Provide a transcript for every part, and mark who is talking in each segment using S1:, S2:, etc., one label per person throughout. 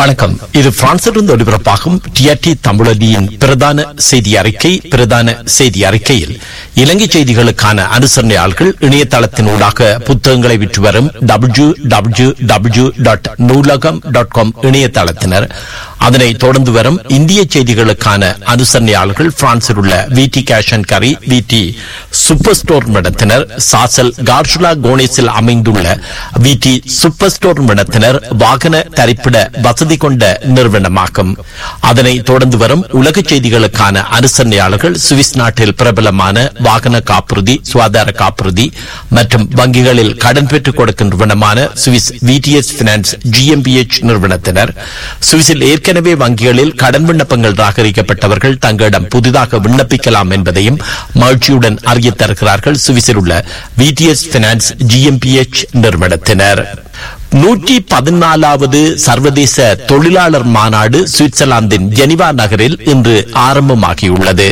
S1: வணக்கம் இது பிரான்சிலிருந்து ஒலிபரப்பாகும் டிஆர்டி தமிழொலியின் பிரதான செய்தி அறிக்கை பிரதான செய்தி அறிக்கையில் இலங்கை செய்திகளுக்கான அனுசரணையாளர்கள் இணையதளத்தின் ஊடாக புத்தகங்களை விற்று வரும் W W W dot Noolaham dot com இணையதளத்தினர் அதனை தொடர்ந்து வரும் இந்திய செய்திகளுக்கான அனுசரணையாளர்கள் பிரான்சில் உள்ள விடி கேஷ் அண்ட் கரி விடி சூப்பர் ஸ்டோர் நடத்தினர் சாசல் கார்ஷுலா கோனேஸில் அமைந்துள்ள விடி சூப்பர் ஸ்டோர் நடத்தினர் வாகன தரிப்பிட வசதி கொண்ட நிறுவனமாகும் அதனை தொடர்ந்து வரும் உலக செய்திகளுக்கான அனுசரணையாளர்கள் சுவிஸ் நாட்டில் பிரபலமான வாகன காப்புறுதி சுகாதார காப்புறுதி மற்றும் வங்கிகளில் கடன் பெற்றுக் கொடுக்கும் நிறுவனமான சுவிஸ் விடிஎஸ் பினான்ஸ் ஜிஎம்பிஎச் நிறுவனத்தினர் சுவிஸில் ஏற்கனவே வங்கிகளில் கடன் விண்ணப்பங்கள் ராகரிக்கப்பட்டவர்கள் தங்களிடம் புதிதாக விண்ணப்பிக்கலாம் என்பதையும் மகிழ்ச்சியுடன் அறிய தருகிறார்கள் சுவிஸில் உள்ள விடிஎஸ் பினான்ஸ் ஜிஎம்பிஎச் நிறுவனத்தினர் நூற்றி பதினாலாவது சர்வதேச தொழிலாளர் மாநாடு சுவிட்சர்லாந்தின் ஜெனிவா நகரில் இன்று ஆரம்பமாகியுள்ளது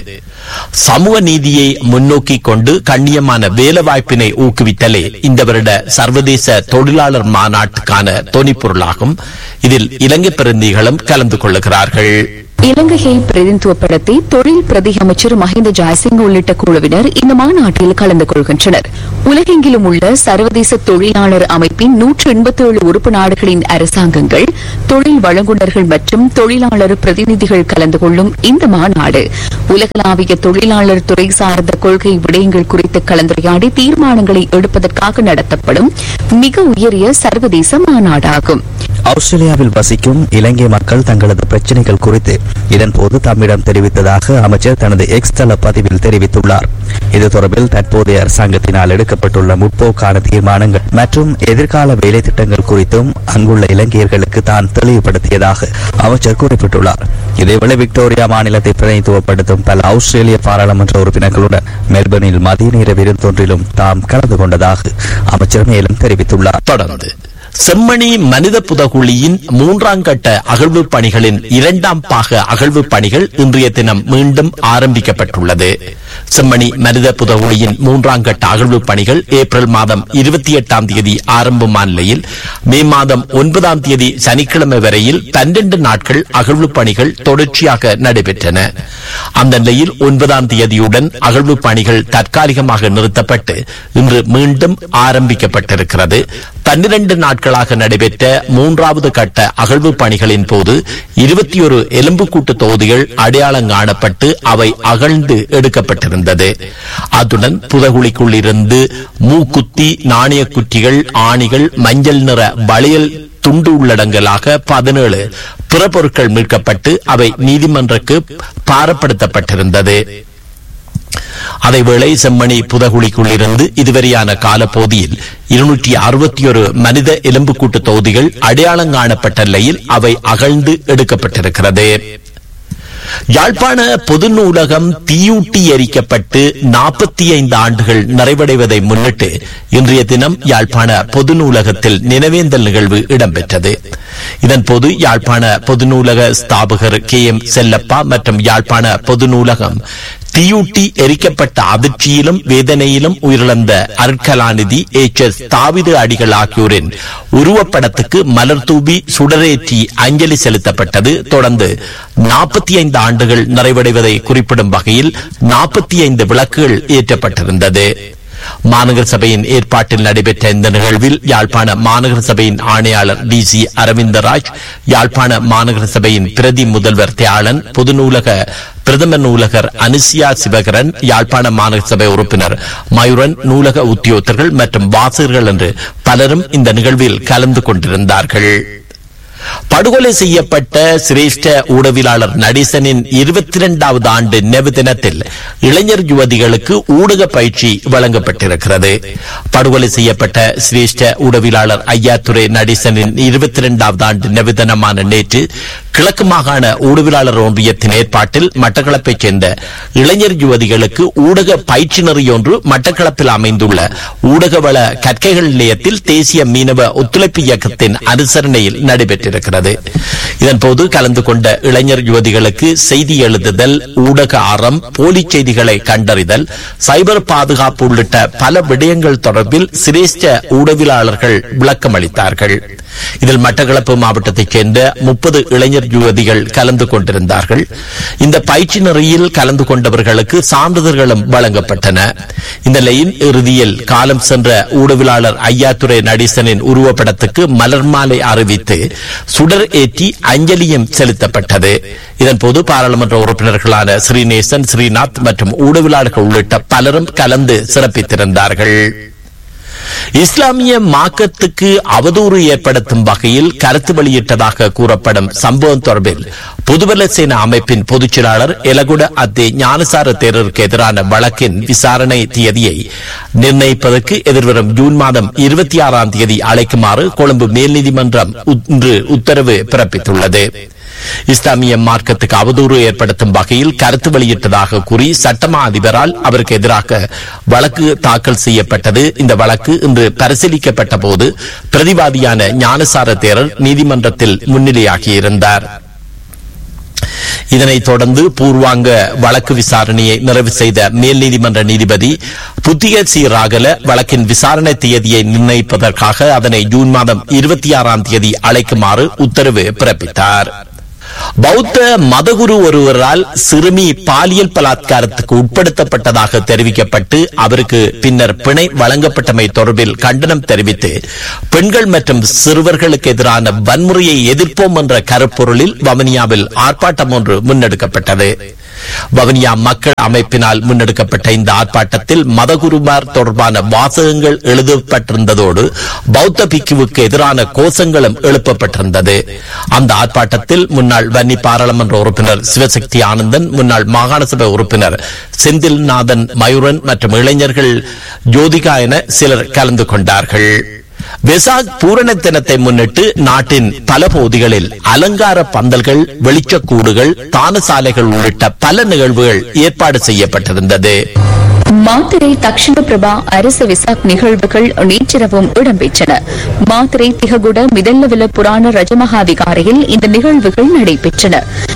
S1: சமூக நீதியை முன்னோக்கி கொண்டு கண்ணியமான வேலைவாய்ப்பினை ஊக்குவித்தலே இந்த வருட சர்வதேச தொழிலாளர் மாநாட்டுக்கான தொனிப்பொருளாகும் இதில் இலங்கை பிரதிநிதிகளும் கலந்து கொள்ளுகிறார்கள்
S2: இலங்கையை பிரதிநிதித்துவப்படுத்தி தொழில் பிரதி அமைச்சர் மஹிந்த ஜெயசிங் உள்ளிட்ட குழுவினர் இந்த மாநாட்டில் கலந்து கொள்கின்றனர் உலகெங்கிலும் உள்ள சர்வதேச தொழிலாளர் அமைப்பின் நூற்று எண்பத்தி ஏழு உறுப்பு நாடுகளின் அரசாங்கங்கள் தொழில் வழங்குநர்கள் மற்றும் தொழிலாளர் பிரதிநிதிகள் கலந்து கொள்ளும் இந்த மாநாடு உலகளாவிய தொழிலாளர் துறை சார்ந்த கொள்கை விடயங்கள் குறித்து கலந்துரையாடி தீர்மானங்களை எடுப்பதற்காக நடத்தப்படும் மிக உயரிய சர்வதேச மாநாடாகும்
S3: ஆஸ்திரேலியாவில் வசிக்கும் இலங்கை மக்கள் தங்களது பிரச்சினைகள் குறித்து இதன்போது தம்மிடம் தெரிவித்ததாக அமைச்சர் தனது எக்ஸ் தள பதிவில் தெரிவித்துள்ளார் இது தொடர்பில் தற்போதைய அரசாங்கத்தினால் எடுக்கப்பட்டுள்ள முற்போக்கான தீர்மானங்கள் மற்றும் எதிர்கால வேலை திட்டங்கள் குறித்தும் அங்குள்ள இலங்கையர்களுக்கு தான் தெளிவுபடுத்தியதாக அமைச்சர் குறிப்பிட்டுள்ளார் இதேவேளை விக்டோரியா மாநிலத்தை பிரதிநிதித்துவப்படுத்தும் பல ஆஸ்திரேலிய பாராளுமன்ற உறுப்பினர்களுடன் மெல்பர்னில் மதிய நேர விருந்தொன்றிலும் தாம் கலந்து கொண்டதாக அமைச்சர் மேலும் தெரிவித்துள்ளார்
S1: தொடர்ந்து செம்மணி மனித புதகுழியின் மூன்றாம் கட்ட அகழ்வு பணிகளின் இரண்டாம் பாக அகழ்வு பணிகள் இன்றைய தினம் மீண்டும் ஆரம்பிக்கப்பட்டுள்ளது செம்மணி மனித புதகுழியின் மூன்றாம் கட்ட அகழ்வு பணிகள் ஏப்ரல் மாதம் இருபத்தி எட்டாம் தேதி ஆரம்பமான நிலையில் மே மாதம் ஒன்பதாம் தேதி சனிக்கிழமை வரையில் பன்னிரண்டு நாட்கள் அகழ்வு பணிகள் தொடர்ச்சியாக நடைபெற்றன அந்த நிலையில் ஒன்பதாம் தேதியுடன் அகழ்வு பணிகள் தற்காலிகமாக நிறுத்தப்பட்டு இன்று மீண்டும் ஆரம்பிக்கப்பட்டிருக்கிறது பன்னிரண்டு நாட்களாக நடைபெற்ற மூன்றாவது கட்ட அகழ்வு பணிகளின் போது இருபத்தி ஒரு எலும்புக்கூட்டு தொகுதிகள் அடையாளம் காணப்பட்டு அவை அகழ்ந்து எடுக்கப்பட்டிருந்தது அத்துடன் புதகுழிக்குள் இருந்து மூக்குத்தி நாணய குற்றிகள் ஆணிகள் மஞ்சள் நிற வளையல் துண்டு உள்ளடங்கலாக பதினேழு பிற பொருட்கள் மீட்கப்பட்டு அவை நீதிமன்றக்கு பாரப்படுத்தப்பட்டிருந்தது அதேவேளை செம்மணி புதகுழிக்குள் இருந்து இதுவரையான காலப்பகுதியில் இருநூற்றி அறுபத்தி ஒரு மனித எலும்புக்கூட்டு தொகுதிகள் அடையாளம் காணப்பட்ட நிலையில் அவை அகழ்ந்து எடுக்கப்பட்டிருக்கிறது யாழ்ப்பாண பொது நூலகம் தீயூட்டி எரிக்கப்பட்டு நாற்பத்தி ஐந்து ஆண்டுகள் நிறைவடைவதை முன்னிட்டு இன்றைய தினம் யாழ்ப்பாண பொது நூலகத்தில் நினைவேந்தல் நிகழ்வு இடம்பெற்றது இதன்போது யாழ்ப்பாண பொது நூலக ஸ்தாபகர் கே எம் செல்லப்பா மற்றும் யாழ்ப்பாண பொது நூலகம் தீயூட்டி எரிக்கப்பட்ட அதிர்ச்சியிலும் வேதனையிலும் உயிரிழந்த அருட்கலாநிதி எச் எஸ் தாவிது அடிகள் ஆகியோரின் உருவப்படத்துக்கு மலர் தூவி சுடரேற்றி அஞ்சலி செலுத்தப்பட்டது தொடர்ந்து நாற்பத்தி ஐந்து ஆண்டுகள் நிறைவடைவதை குறிப்பிடும் வகையில் நாற்பத்தி ஐந்து விளக்குகள் ஏற்றப்பட்டிருந்தது மாநகர சபையின் ஏற்பாட்டில் நடைபெற்ற இந்த நிகழ்வில் யாழ்ப்பாண மாநகர சபையின் ஆணையாளர் டி சி அரவிந்தராஜ் யாழ்ப்பாண மாநகர சபையின் பிரதி முதல்வர் தியாளன் பொது நூலக பிரதம நூலகர் அனுசியா சிவகரன் யாழ்ப்பாண மாநகர சபை உறுப்பினர் மயூரன் நூலக உத்தியோகத்தர்கள் மற்றும் வாசகர்கள் என்று பலரும் இந்த நிகழ்வில் கலந்து கொண்டிருந்தார்கள் படுகொலை செய்யப்பட்ட சிரேஷ்ட ஊடகவியலாளர் நடேசனின் இருபத்தி இரண்டாவது ஆண்டு நினைவு தினத்தில் இளைஞர் யுவதிகளுக்கு ஊடக பயிற்சி வழங்கப்பட்டிருக்கிறது படுகொலை செய்யப்பட்ட சிரேஷ்ட ஊடகவியலாளர் ஐயாத்துறை நடேசனின் இருபத்தி இரண்டாவது ஆண்டு நினைவு தினமான நேற்று கிழக்கு மாகாண ஊடகவியலாளர் ஒன்றியத்தின் ஏற்பாட்டில் மட்டக்களப்பைச் சேர்ந்த இளைஞர் யுவதிகளுக்கு ஊடக பயிற்சி நெறியொன்று மட்டக்களப்பில் அமைந்துள்ள ஊடகவள கற்கைகள் நிலையத்தில் தேசிய மீனவ ஒத்துழைப்பு இயக்கத்தின் அனுசரணையில் நடைபெற்றிருக்கிறது இதன்போது கலந்து கொண்ட இளைஞர் யுவதிகளுக்கு செய்தி எழுதுதல் ஊடக அறம் போலி செய்திகளை கண்டறிதல் சைபர் பாதுகாப்பு உள்ளிட்ட பல விடயங்கள் தொடர்பில் சிரேஷ்ட ஊடகவியலாளர்கள் விளக்கம் அளித்தார்கள் இதில் மட்டக்களப்பு மாவட்டத்தைச் சேர்ந்த முப்பது இளைஞர் யுவதிகள் கலந்து கொண்டிருந்தார்கள் இந்த பயிற்சி நெறியில் கலந்து கொண்டவர்களுக்கு சான்றிதழ்களும் வழங்கப்பட்டன இந்த நிலையின் இறுதியில் காலம் சென்ற ஊடகவியலாளர் ஐயாத்துறை நடீசனின் உருவப்படத்துக்கு மலர் மாலை அறிவித்து சுடர் ஏற்றி அஞ்சலியும் செலுத்தப்பட்டது இதன்போது பாராளுமன்ற உறுப்பினர்களான ஸ்ரீநேசன் ஸ்ரீநாத் மற்றும் ஊடகவியலாளர்கள் உள்ளிட்ட பலரும் கலந்து சிறப்பித்திருந்தார்கள் இஸ்லாமிய மார்க்கத்துக்கு அவதூறு ஏற்படுத்தும் வகையில் கருத்து வெளியிட்டதாக கூறப்படும் சம்பவம் தொடர்பில் பொதுபல சேனா அமைப்பின் பொதுச் செயலாளர் எலகுட அத்தே ஞானசார தேரருக்கு எதிரான வழக்கின் விசாரணை தேதியை நிர்ணயிப்பதற்கு எதிர்வரும் ஜூன் மாதம் இருபத்தி ஆறாம் தேதி அழைக்குமாறு கொழும்பு மேல்நீதிமன்றம் இன்று உத்தரவு பிறப்பித்துள்ளது இஸ்லாமிய மார்க்கத்துக்கு அவதூறு ஏற்படுத்தும் வகையில் கருத்து வெளியிட்டதாக கூறி சட்டமா அதிபரால் அவருக்கு எதிராக வழக்கு தாக்கல் செய்யப்பட்டது இந்த வழக்கு இன்று பரிசீலிக்கப்பட்ட போது பிரதிவாதியான ஞானசார தேரர் நீதிமன்றத்தில் முன்னிலையாகியிருந்தார் இதனைத் தொடர்ந்து பூர்வாங்க வழக்கு விசாரணையை நிறைவு செய்த மேல் நீதிமன்ற நீதிபதி புத்திய சி ராகல வழக்கின் விசாரணை தேதியை நிர்ணயிப்பதற்காக அதனை ஜூன் மாதம் இருபத்தி ஆறாம் தேதி அழைக்குமாறு உத்தரவு பிறப்பித்தார் பௌத்த மதகுரு ஒருவரால் சிறுமி பாலியல் பலாத்காரத்துக்கு உட்படுத்தப்பட்டதாக தெரிவிக்கப்பட்டு அவருக்கு பின்னர் பிணை வழங்கப்பட்டமை தொடர்பில் கண்டனம் தெரிவித்து பெண்கள் மற்றும் சிறுவர்களுக்கு எதிரான வன்முறையை எதிர்ப்போம் என்ற கருப்பொருளில் வவனியாவில் ஆர்ப்பாட்டம் ஒன்று முன்னெடுக்கப்பட்டது வவனியா மக்கள் அமைப்பினால் முன்னெடுக்கப்பட்ட இந்த ஆர்ப்பாட்டத்தில் மதகுருமார் தொடர்பான வாசகங்கள் எழுதப்பட்டிருந்ததோடு பௌத்த பிக்குவுக்கு எதிரான கோஷங்களும் எழுப்பப்பட்டிருந்தது அந்த ஆர்ப்பாட்டத்தில் முன்னாள் வன்னி பாராளுமன்ற உறுப்பினர் சிவசக்தி ஆனந்தன் முன்னாள் மாகாண சபை உறுப்பினர் செந்தில்நாதன் மயூரன் மற்றும் இளைஞர்கள் ஜோதிகா என சிலர் கலந்து கொண்டார்கள் வெசாக் பூரண தினத்தை முன்னிட்டு நாட்டின் பல பகுதிகளில் அலங்கார பந்தல்கள் வெளிச்சக்கூடுகள் தானசாலைகள் உள்ளிட்ட பல நிகழ்வுகள் ஏற்பாடு செய்யப்பட்டிருந்தது
S2: மாத்திரை தக்ஷண பிரபா அரசு விசாக் நிகழ்வுகள் நேற்றிரவும் இடம்பெற்றன மாத்திரை திககுட மிதல்லவில புராண ரஜமகா விகாரையில் இந்த நிகழ்வுகள் நடைபெற்றன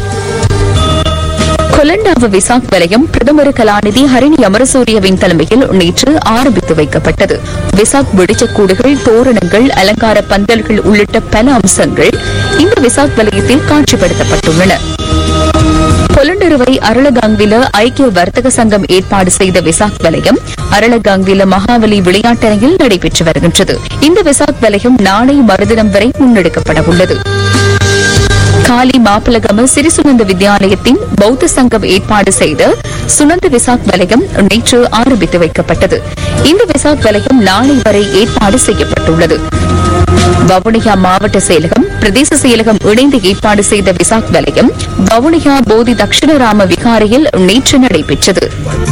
S2: கொலண்டாவ விசாக் வலயம் பிரதமர் கலாநிதி ஹரிணி அமரசூரியவின் தலைமையில் நேற்று ஆரம்பித்து வைக்கப்பட்டது விசாக் வெடிச்சக்கூடுகள் தோரணங்கள் அலங்கார பந்தல்கள் உள்ளிட்ட பல அம்சங்கள் இந்த விசாக் வலயத்தில் காட்சிப்படுத்தப்பட்டுள்ளன பொலண்டருவை அரளகாங்கில ஐக்கிய வர்த்தக சங்கம் ஏற்பாடு செய்த விசாக் வலயம் அரளகாங்கில மகாவலி விளையாட்டரங்கில் நடைபெற்று வருகின்றது இந்த விசாக் வலயம் நாளை மறுதினம் வரை முன்னெடுக்கப்பட உள்ளது காலி மாப்பலகம சிறிசுனந்த வித்யாலயத்தின் பௌத்த சங்கம் ஏற்பாடு செய்த சுனந்த விசாக் வலயம் நேற்று ஆரம்பித்து வைக்கப்பட்டது இந்த விசாக் வலயம் நாளை வரை ஏற்பாடு செய்யப்பட்டுள்ளது வவுனியா மாவட்ட செயலகம் பிரதேச செயலகம் இணைந்து ஏற்பாடு செய்த விசாக் வலயம் வவுனியா போதி தட்சிணராம விகாரையில் நேற்று நடைபெற்றது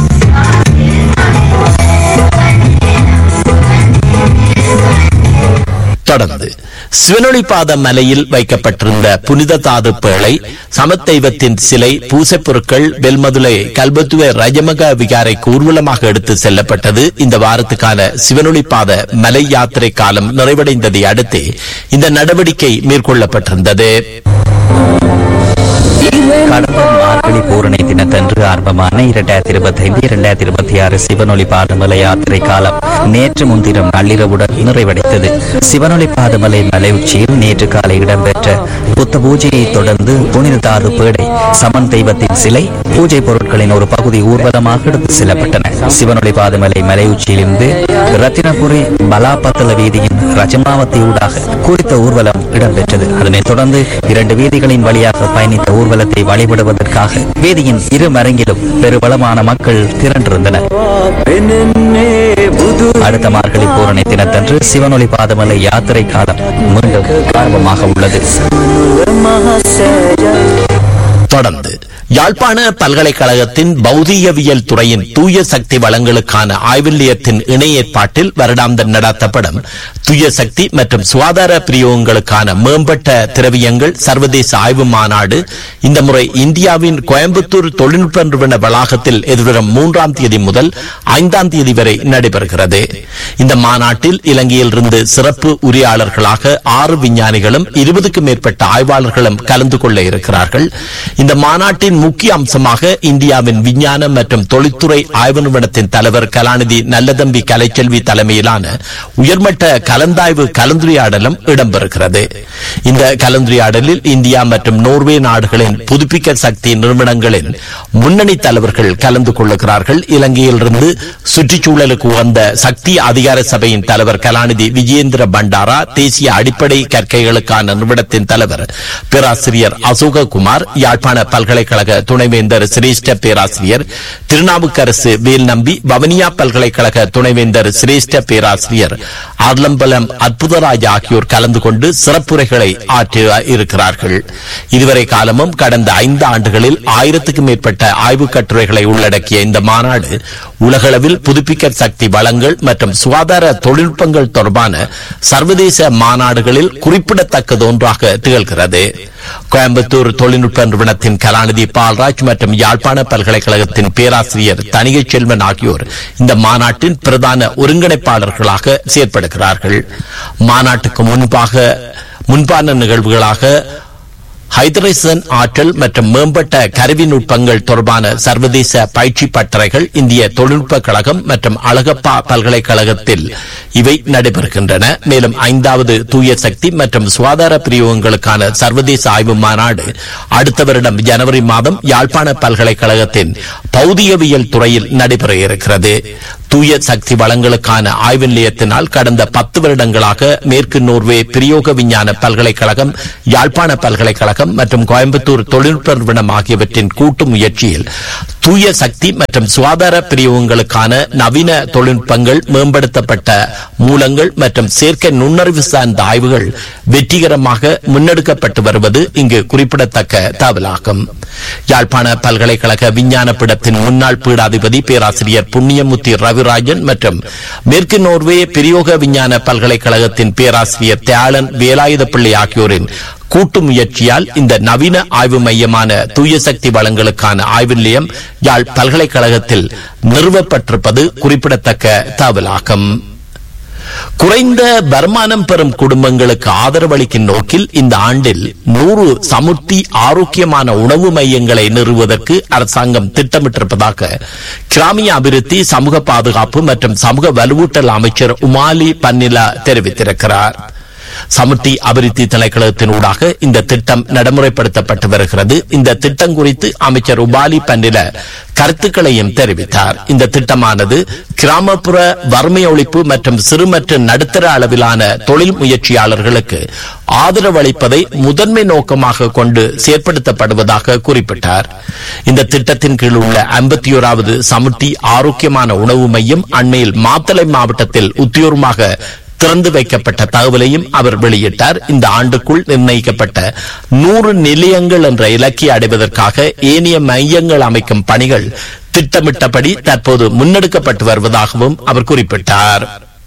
S1: தொடர்ந்து சிவனொளிபாத மலையில் வைக்கப்பட்டிருந்த புனித தாது பேழை சமத்தெய்வத்தின் சிலை பூசைப் பொருட்கள் வெல்மதுலை கல்பத்துவ ரஜமக விகாரைக்கு ஊர்வலமாக எடுத்து செல்லப்பட்டது இந்த வாரத்துக்கான சிவனொளிபாத மலை யாத்திரை காலம் நிறைவடைந்ததை அடுத்து இந்த நடவடிக்கை மேற்கொள்ளப்பட்டிருந்தது
S3: கடந்த மார்கழி பூரணி தினத்தன்று ஆரம்பமான இரண்டாயிரத்தி இருபத்தி ஐந்து இரண்டாயிரத்தி இருபத்தி ஆறு சிவனொளி பாதமலை யாத்திரை காலம் நேற்று முன்தினம் நள்ளிரவுடன் நிறைவடைந்தது சிவனொளி பாதமலை மலை உச்சியில் நேற்று காலை இடம்பெற்ற புத்த பூஜையை தொடர்ந்து புனித தாது பேடை சமன் தெய்வத்தின் சிலை பூஜை பொருட்களின் ஒரு பகுதி ஊர்வலமாக எடுத்து செல்லப்பட்டன சிவனொளி பாதமலை மலை உச்சியிலிருந்து ரத்தினபுரி பலாபத்தல வீதியின் ரஜமாவத்தி ஊடாக குறித்த ஊர்வலம் இடம்பெற்றது அதனைத் தொடர்ந்து இரண்டு வீதிகளின் வழியாக பயணித்த ஊர்வலத்தை வழிபடுவதற்காக வீதியின் இரு மரங்கிலும் பெருபலமான மக்கள் திரண்டிருந்தனர் அடுத்த மார்கழி பூரணி தினத்தன்று சிவனொளி பாதமலை யாத்திரை காலம் மீண்டும் ஆரம்பமாக உள்ளது
S1: தொடர்ந்து யாழ்ப்பாண பல்கலைக்கழகத்தின் பௌதீகவியல் துறையின் தூய சக்தி வளங்களுக்கான ஆய்வு நிலையத்தின் இணை ஏற்பாட்டில் வருடாந்தம் நடத்தப்படும் தூய சக்தி மற்றும் சுகாதார பிரியோகங்களுக்கான மேம்பட்ட திரவியங்கள் சர்வதேச ஆய்வு மாநாடு இந்த முறை இந்தியாவின் கோயம்புத்தூர் தொழில்நுட்ப நிறுவன வளாகத்தில் எதிர்வரும் மூன்றாம் தேதி முதல் ஐந்தாம் தேதி வரை நடைபெறுகிறது இந்த மாநாட்டில் இலங்கையிலிருந்து சிறப்பு உரையாளர்களாக ஆறு விஞ்ஞானிகளும் இருபதுக்கும் மேற்பட்ட ஆய்வாளர்களும் கலந்து கொள்ள இருக்கிறார்கள் இந்த மாநாட்டின் முக்கிய அம்சமாக இந்தியாவின் விஞ்ஞான மற்றும் தொழில்துறை ஆய்வு நிறுவனத்தின் தலைவர் கலாநிதி நல்லதம்பி கலைச்செல்வி தலைமையிலான உயர்மட்ட கலந்தாய்வு கலந்துரையாடலும் இடம்பெறுகிறது இந்த கலந்துரையாடலில் இந்தியா மற்றும் நோர்வே நாடுகளின் புதுப்பிக்க சக்தி நிறுவனங்களின் முன்னணி தலைவர்கள் கலந்து கொள்ளுகிறார்கள் இலங்கையிலிருந்து சுற்றுச்சூழலுக்கு உகந்த சக்தி அதிகார சபையின் தலைவர் கலாநிதி விஜயேந்திர பண்டாரா தேசிய அடிப்படை கற்கைகளுக்கான நிறுவனத்தின் தலைவர் பேராசிரியர் அசோககுமார் யாழ்ப்பாண பல்கலைக்கழக துணைவேந்தர் சிரேஷ்ட பேராசிரியர் திருநாவுக்கரசு வேல் நம்பி வவனியா பல்கலைக்கழக துணைவேந்தர் சிரேஷ்ட பேராசிரியர் ஆர்லம்பலம் அற்புதராஜ் ஆகியோர் கலந்து கொண்டு சிறப்புரைகளை ஆற்ற இருக்கிறார்கள் இதுவரை காலமும் கடந்த ஐந்து ஆண்டுகளில் ஆயிரத்துக்கும் மேற்பட்ட ஆய்வுக் கட்டுரைகளை உள்ளடக்கிய இந்த மாநாடு உலகளவில் புதுப்பிக்க சக்தி வளங்கள் மற்றும் சுகாதார தொழில்நுட்பங்கள் தொடர்பான சர்வதேச மாநாடுகளில் குறிப்பிடத்தக்கது ஒன்றாக திகழ்கிறது கோயம்புத்தூர் தொழில்நுட்ப நிறுவனத்தின் கலாநிதி பால்ராஜ் மற்றும் யாழ்ப்பாண பல்கலைக்கழகத்தின் பேராசிரியர் தனிகை செல்வன் ஆகியோர் இந்த மாநாட்டின் பிரதான ஒருங்கிணைப்பாளர்களாக செயற்படுகிறார்கள் மாநாட்டுக்கு முன்பாக முன்பான நிகழ்வுகளாக ஹைதரேசன் ஆற்றல் மற்றும் மேம்பட்ட கருவி நுட்பங்கள் தொடர்பான சர்வதேச பயிற்சி பட்டறைகள் இந்திய தொழில்நுட்ப கழகம் மற்றும் அழகப்பா பல்கலைக்கழகத்தில் இவை நடைபெறுகின்றன மேலும் ஐந்தாவது தூய சக்தி மற்றும் சுகாதார பிரிவுகளுக்கான சர்வதேச ஆய்வு மாநாடு அடுத்த வருடம் ஜனவரி மாதம் யாழ்ப்பாண பல்கலைக்கழகத்தின் பௌதிகவியல் துறையில் நடைபெற இருக்கிறது தூய சக்தி வளங்களுக்கான ஆய்வு நிலையத்தினால் கடந்த பத்து வருடங்களாக மேற்கு நோர்வே பிரயோக விஞ்ஞான பல்கலைக்கழகம் யாழ்ப்பாண பல்கலைக்கழகம் மற்றும் கோயம்புத்தூர் தொழில்நுட்ப நிறுவனம் ஆகியவற்றின் கூட்டு முயற்சியில் தூய சக்தி மற்றும் சுகாதார பிரிவுகளுக்கான நவீன தொழில்நுட்பங்கள் மேம்படுத்தப்பட்ட மூலங்கள் மற்றும் செயற்கை நுண்ணறிவு சார்ந்த ஆய்வுகள் வெற்றிகரமாக முன்னெடுக்கப்பட்டு வருவது இங்கு குறிப்பிடத்தக்க தகவலாகும் யாழ்ப்பாண பல்கலைக்கழக விஞ்ஞான பீடத்தின் முன்னாள் பீடாதிபதி பேராசிரியர் புண்ணியமுத்தி ரவிராஜன் மற்றும் மேற்கு நோர்வே பிரயோக விஞ்ஞான பல்கலைக்கழகத்தின் பேராசிரியர் தியாளன் வேலாயுத பிள்ளை ஆகியோரின் கூட்டு முயற்சியால் இந்த நவீன ஆய்வு மையமான தூய சக்தி வளங்களுக்கான ஆய்வு நிலையம் யாழ் பல்கலைக்கழகத்தில் நிறுவப்பட்டிருப்பது குறிப்பிடத்தக்க தகவலாகும் குறைந்த வருமானம் பெறும் குடும்பங்களுக்கு ஆதரவளிக்கும் நோக்கில் இந்த ஆண்டில் நூறு சமுர்த்தி ஆரோக்கியமான உணவு மையங்களை நிறுவுவதற்கு அரசாங்கம் திட்டமிட்டிருப்பதாக கிராமிய அபிவிருத்தி சமூக பாதுகாப்பு மற்றும் சமூக வலுவூட்டல் அமைச்சர் உமாலி பன்னிலா தெரிவித்திருக்கிறார் சமுர்த்தி அபிவிருத்தி திணைக்களத்தின் ஊடாக இந்த திட்டம் நடைமுறைப்படுத்தப்பட்டு வருகிறது இந்த திட்டம் குறித்து அமைச்சர் உபாலி பன்னில கருத்துக்களையும் தெரிவித்தார் இந்த திட்டமானது கிராமப்புற வறுமை ஒழிப்பு மற்றும் சிறு மற்றும் நடுத்தர அளவிலான தொழில் முயற்சியாளர்களுக்கு ஆதரவளிப்பதை முதன்மை நோக்கமாக கொண்டு செயற்படுத்தப்படுவதாக குறிப்பிட்டார் இந்த திட்டத்தின் கீழ் உள்ள ஐம்பத்தி ஓராவது சமுர்த்தி ஆரோக்கியமான உணவு மையம் அண்மையில் மாத்தளை மாவட்டத்தில் உத்தியோகமாக திறந்து வைக்கப்பட்ட தகவலையும் அவர் வெளியிட்டார் இந்த ஆண்டுக்குள் நிர்ணயிக்கப்பட்ட நூறு நிலையங்கள் என்ற இலக்கை அடைவதற்காக ஏனைய மையங்கள் அமைக்கும் பணிகள் திட்டமிட்டபடி தற்போது முன்னெடுக்கப்பட்டு வருவதாகவும் அவர் குறிப்பிட்டார்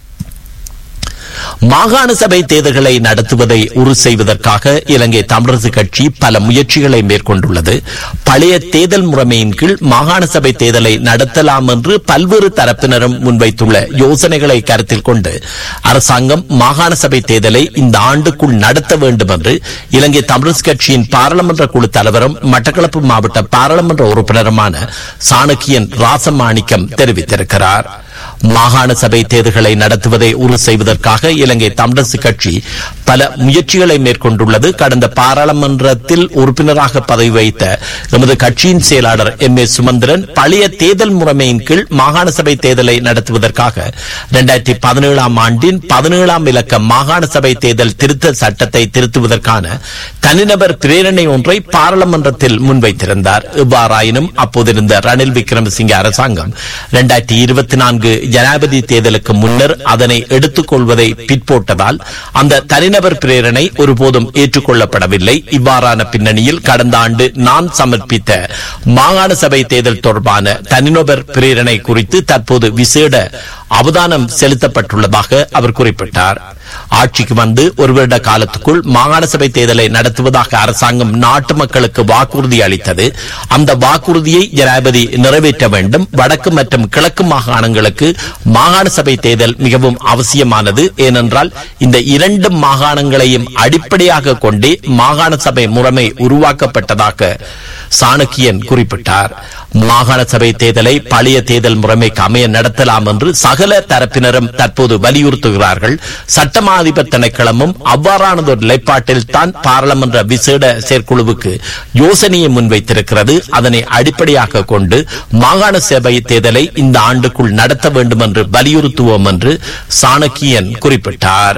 S1: மாகாண சபை தேர்தல்களை நடத்துவதை உறுதி செய்வதற்காக இலங்கை தமிழரசு கட்சி பல முயற்சிகளை மேற்கொண்டுள்ளது பழைய தேர்தல் முறைமையின் கீழ் மாகாண சபை தேர்தலை நடத்தலாம் என்று பல்வேறு தரப்பினரும் முன்வைத்துள்ள யோசனைகளை கருத்தில் கொண்டு அரசாங்கம் மாகாண சபை தேர்தலை இந்த ஆண்டுக்குள் நடத்த வேண்டும் என்று இலங்கை தமிழரசு கட்சியின் பாராளுமன்ற குழு தலைவரும் மட்டக்களப்பு மாவட்ட பாராளுமன்ற உறுப்பினருமான சாணக்கியன் ராசமாணிக்கம் தெரிவித்திருக்கிறார் மாகாண சபை தேர்தல்களை நடத்துவதை உறுதி செய்வதற்காக இலங்கை தமிழரசு கட்சி பல முயற்சிகளை மேற்கொண்டுள்ளது கடந்த பாராளுமன்றத்தில் உறுப்பினராக பதவி வைத்த எமது கட்சியின் செயலாளர் எம் ஏ சுமந்திரன் பழைய தேர்தல் முறைமையின் கீழ் மாகாண சபை தேர்தலை நடத்துவதற்காக இரண்டாயிரத்தி பதினேழாம் ஆண்டின் பதினேழாம் இலக்க மாகாண சபை தேர்தல் திருத்த சட்டத்தை திருத்துவதற்கான தனிநபர் பிரேரணை ஒன்றை பாராளுமன்றத்தில் முன்வைத்திருந்தார் இவ்வாறாயினும் அப்போதிருந்த ரணில் விக்ரமசிங்கே அரசாங்கம் இரண்டாயிரத்தி இருபத்தி நான்கு ஜனாதிபதி தேர்தலுக்கு முன்னர் அதனை எடுத்துக் கொள்வதை பிற்போட்டதால் அந்த தனிநபர் பிரேரணை ஒருபோதும் ஏற்றுக்கொள்ளப்படவில்லை இவ்வாறான பின்னணியில் கடந்த ஆண்டு நான் சமர்ப்பித்த மாகாண சபை தேர்தல் தொடர்பான தனிநபர் பிரேரணை குறித்து தற்போது விசேட அவதானம் செலுத்தப்பட்டுள்ளதாக அவர் குறிப்பிட்டார் ஆட்சிக்கு வந்து ஒரு வருட காலத்துக்குள் மாகாண சபை தேர்தலை நடத்துவதாக அரசாங்கம் நாட்டு மக்களுக்கு வாக்குறுதி அளித்தது அந்த வாக்குறுதியை ஜனாதிபதி நிறைவேற்ற வேண்டும் வடக்கு மற்றும் கிழக்கு மாகாணங்களுக்கு மாகாண சபை தேர்தல் மிகவும் அவசியமானது ஏனென்றால் இந்த இரண்டு மாகாணங்களையும் அடிப்படையாக கொண்டே மாகாண சபை முறைமை உருவாக்கப்பட்டதாக சாணக்கியன் குறிப்பிட்டார் மாகாண சபை தேர்தலை பழைய தேர்தல் முறைமைக்கு அமைய நடத்தலாம் என்று சகல தரப்பினரும் தற்போது வலியுறுத்துகிறார்கள் சட்டமா அதிபர் திணைக்களமும் அவ்வாறானதொரு நிலைப்பாட்டில் தான் பாராளுமன்ற விசேட செயற்குழுவுக்கு யோசனையை முன்வைத்திருக்கிறது அதனை அடிப்படையாக கொண்டு மாகாண சபை தேர்தலை இந்த ஆண்டுக்குள் நடத்த வேண்டும் என்று வலியுறுத்துவோம் என்று சாணக்கியன் குறிப்பிட்டார்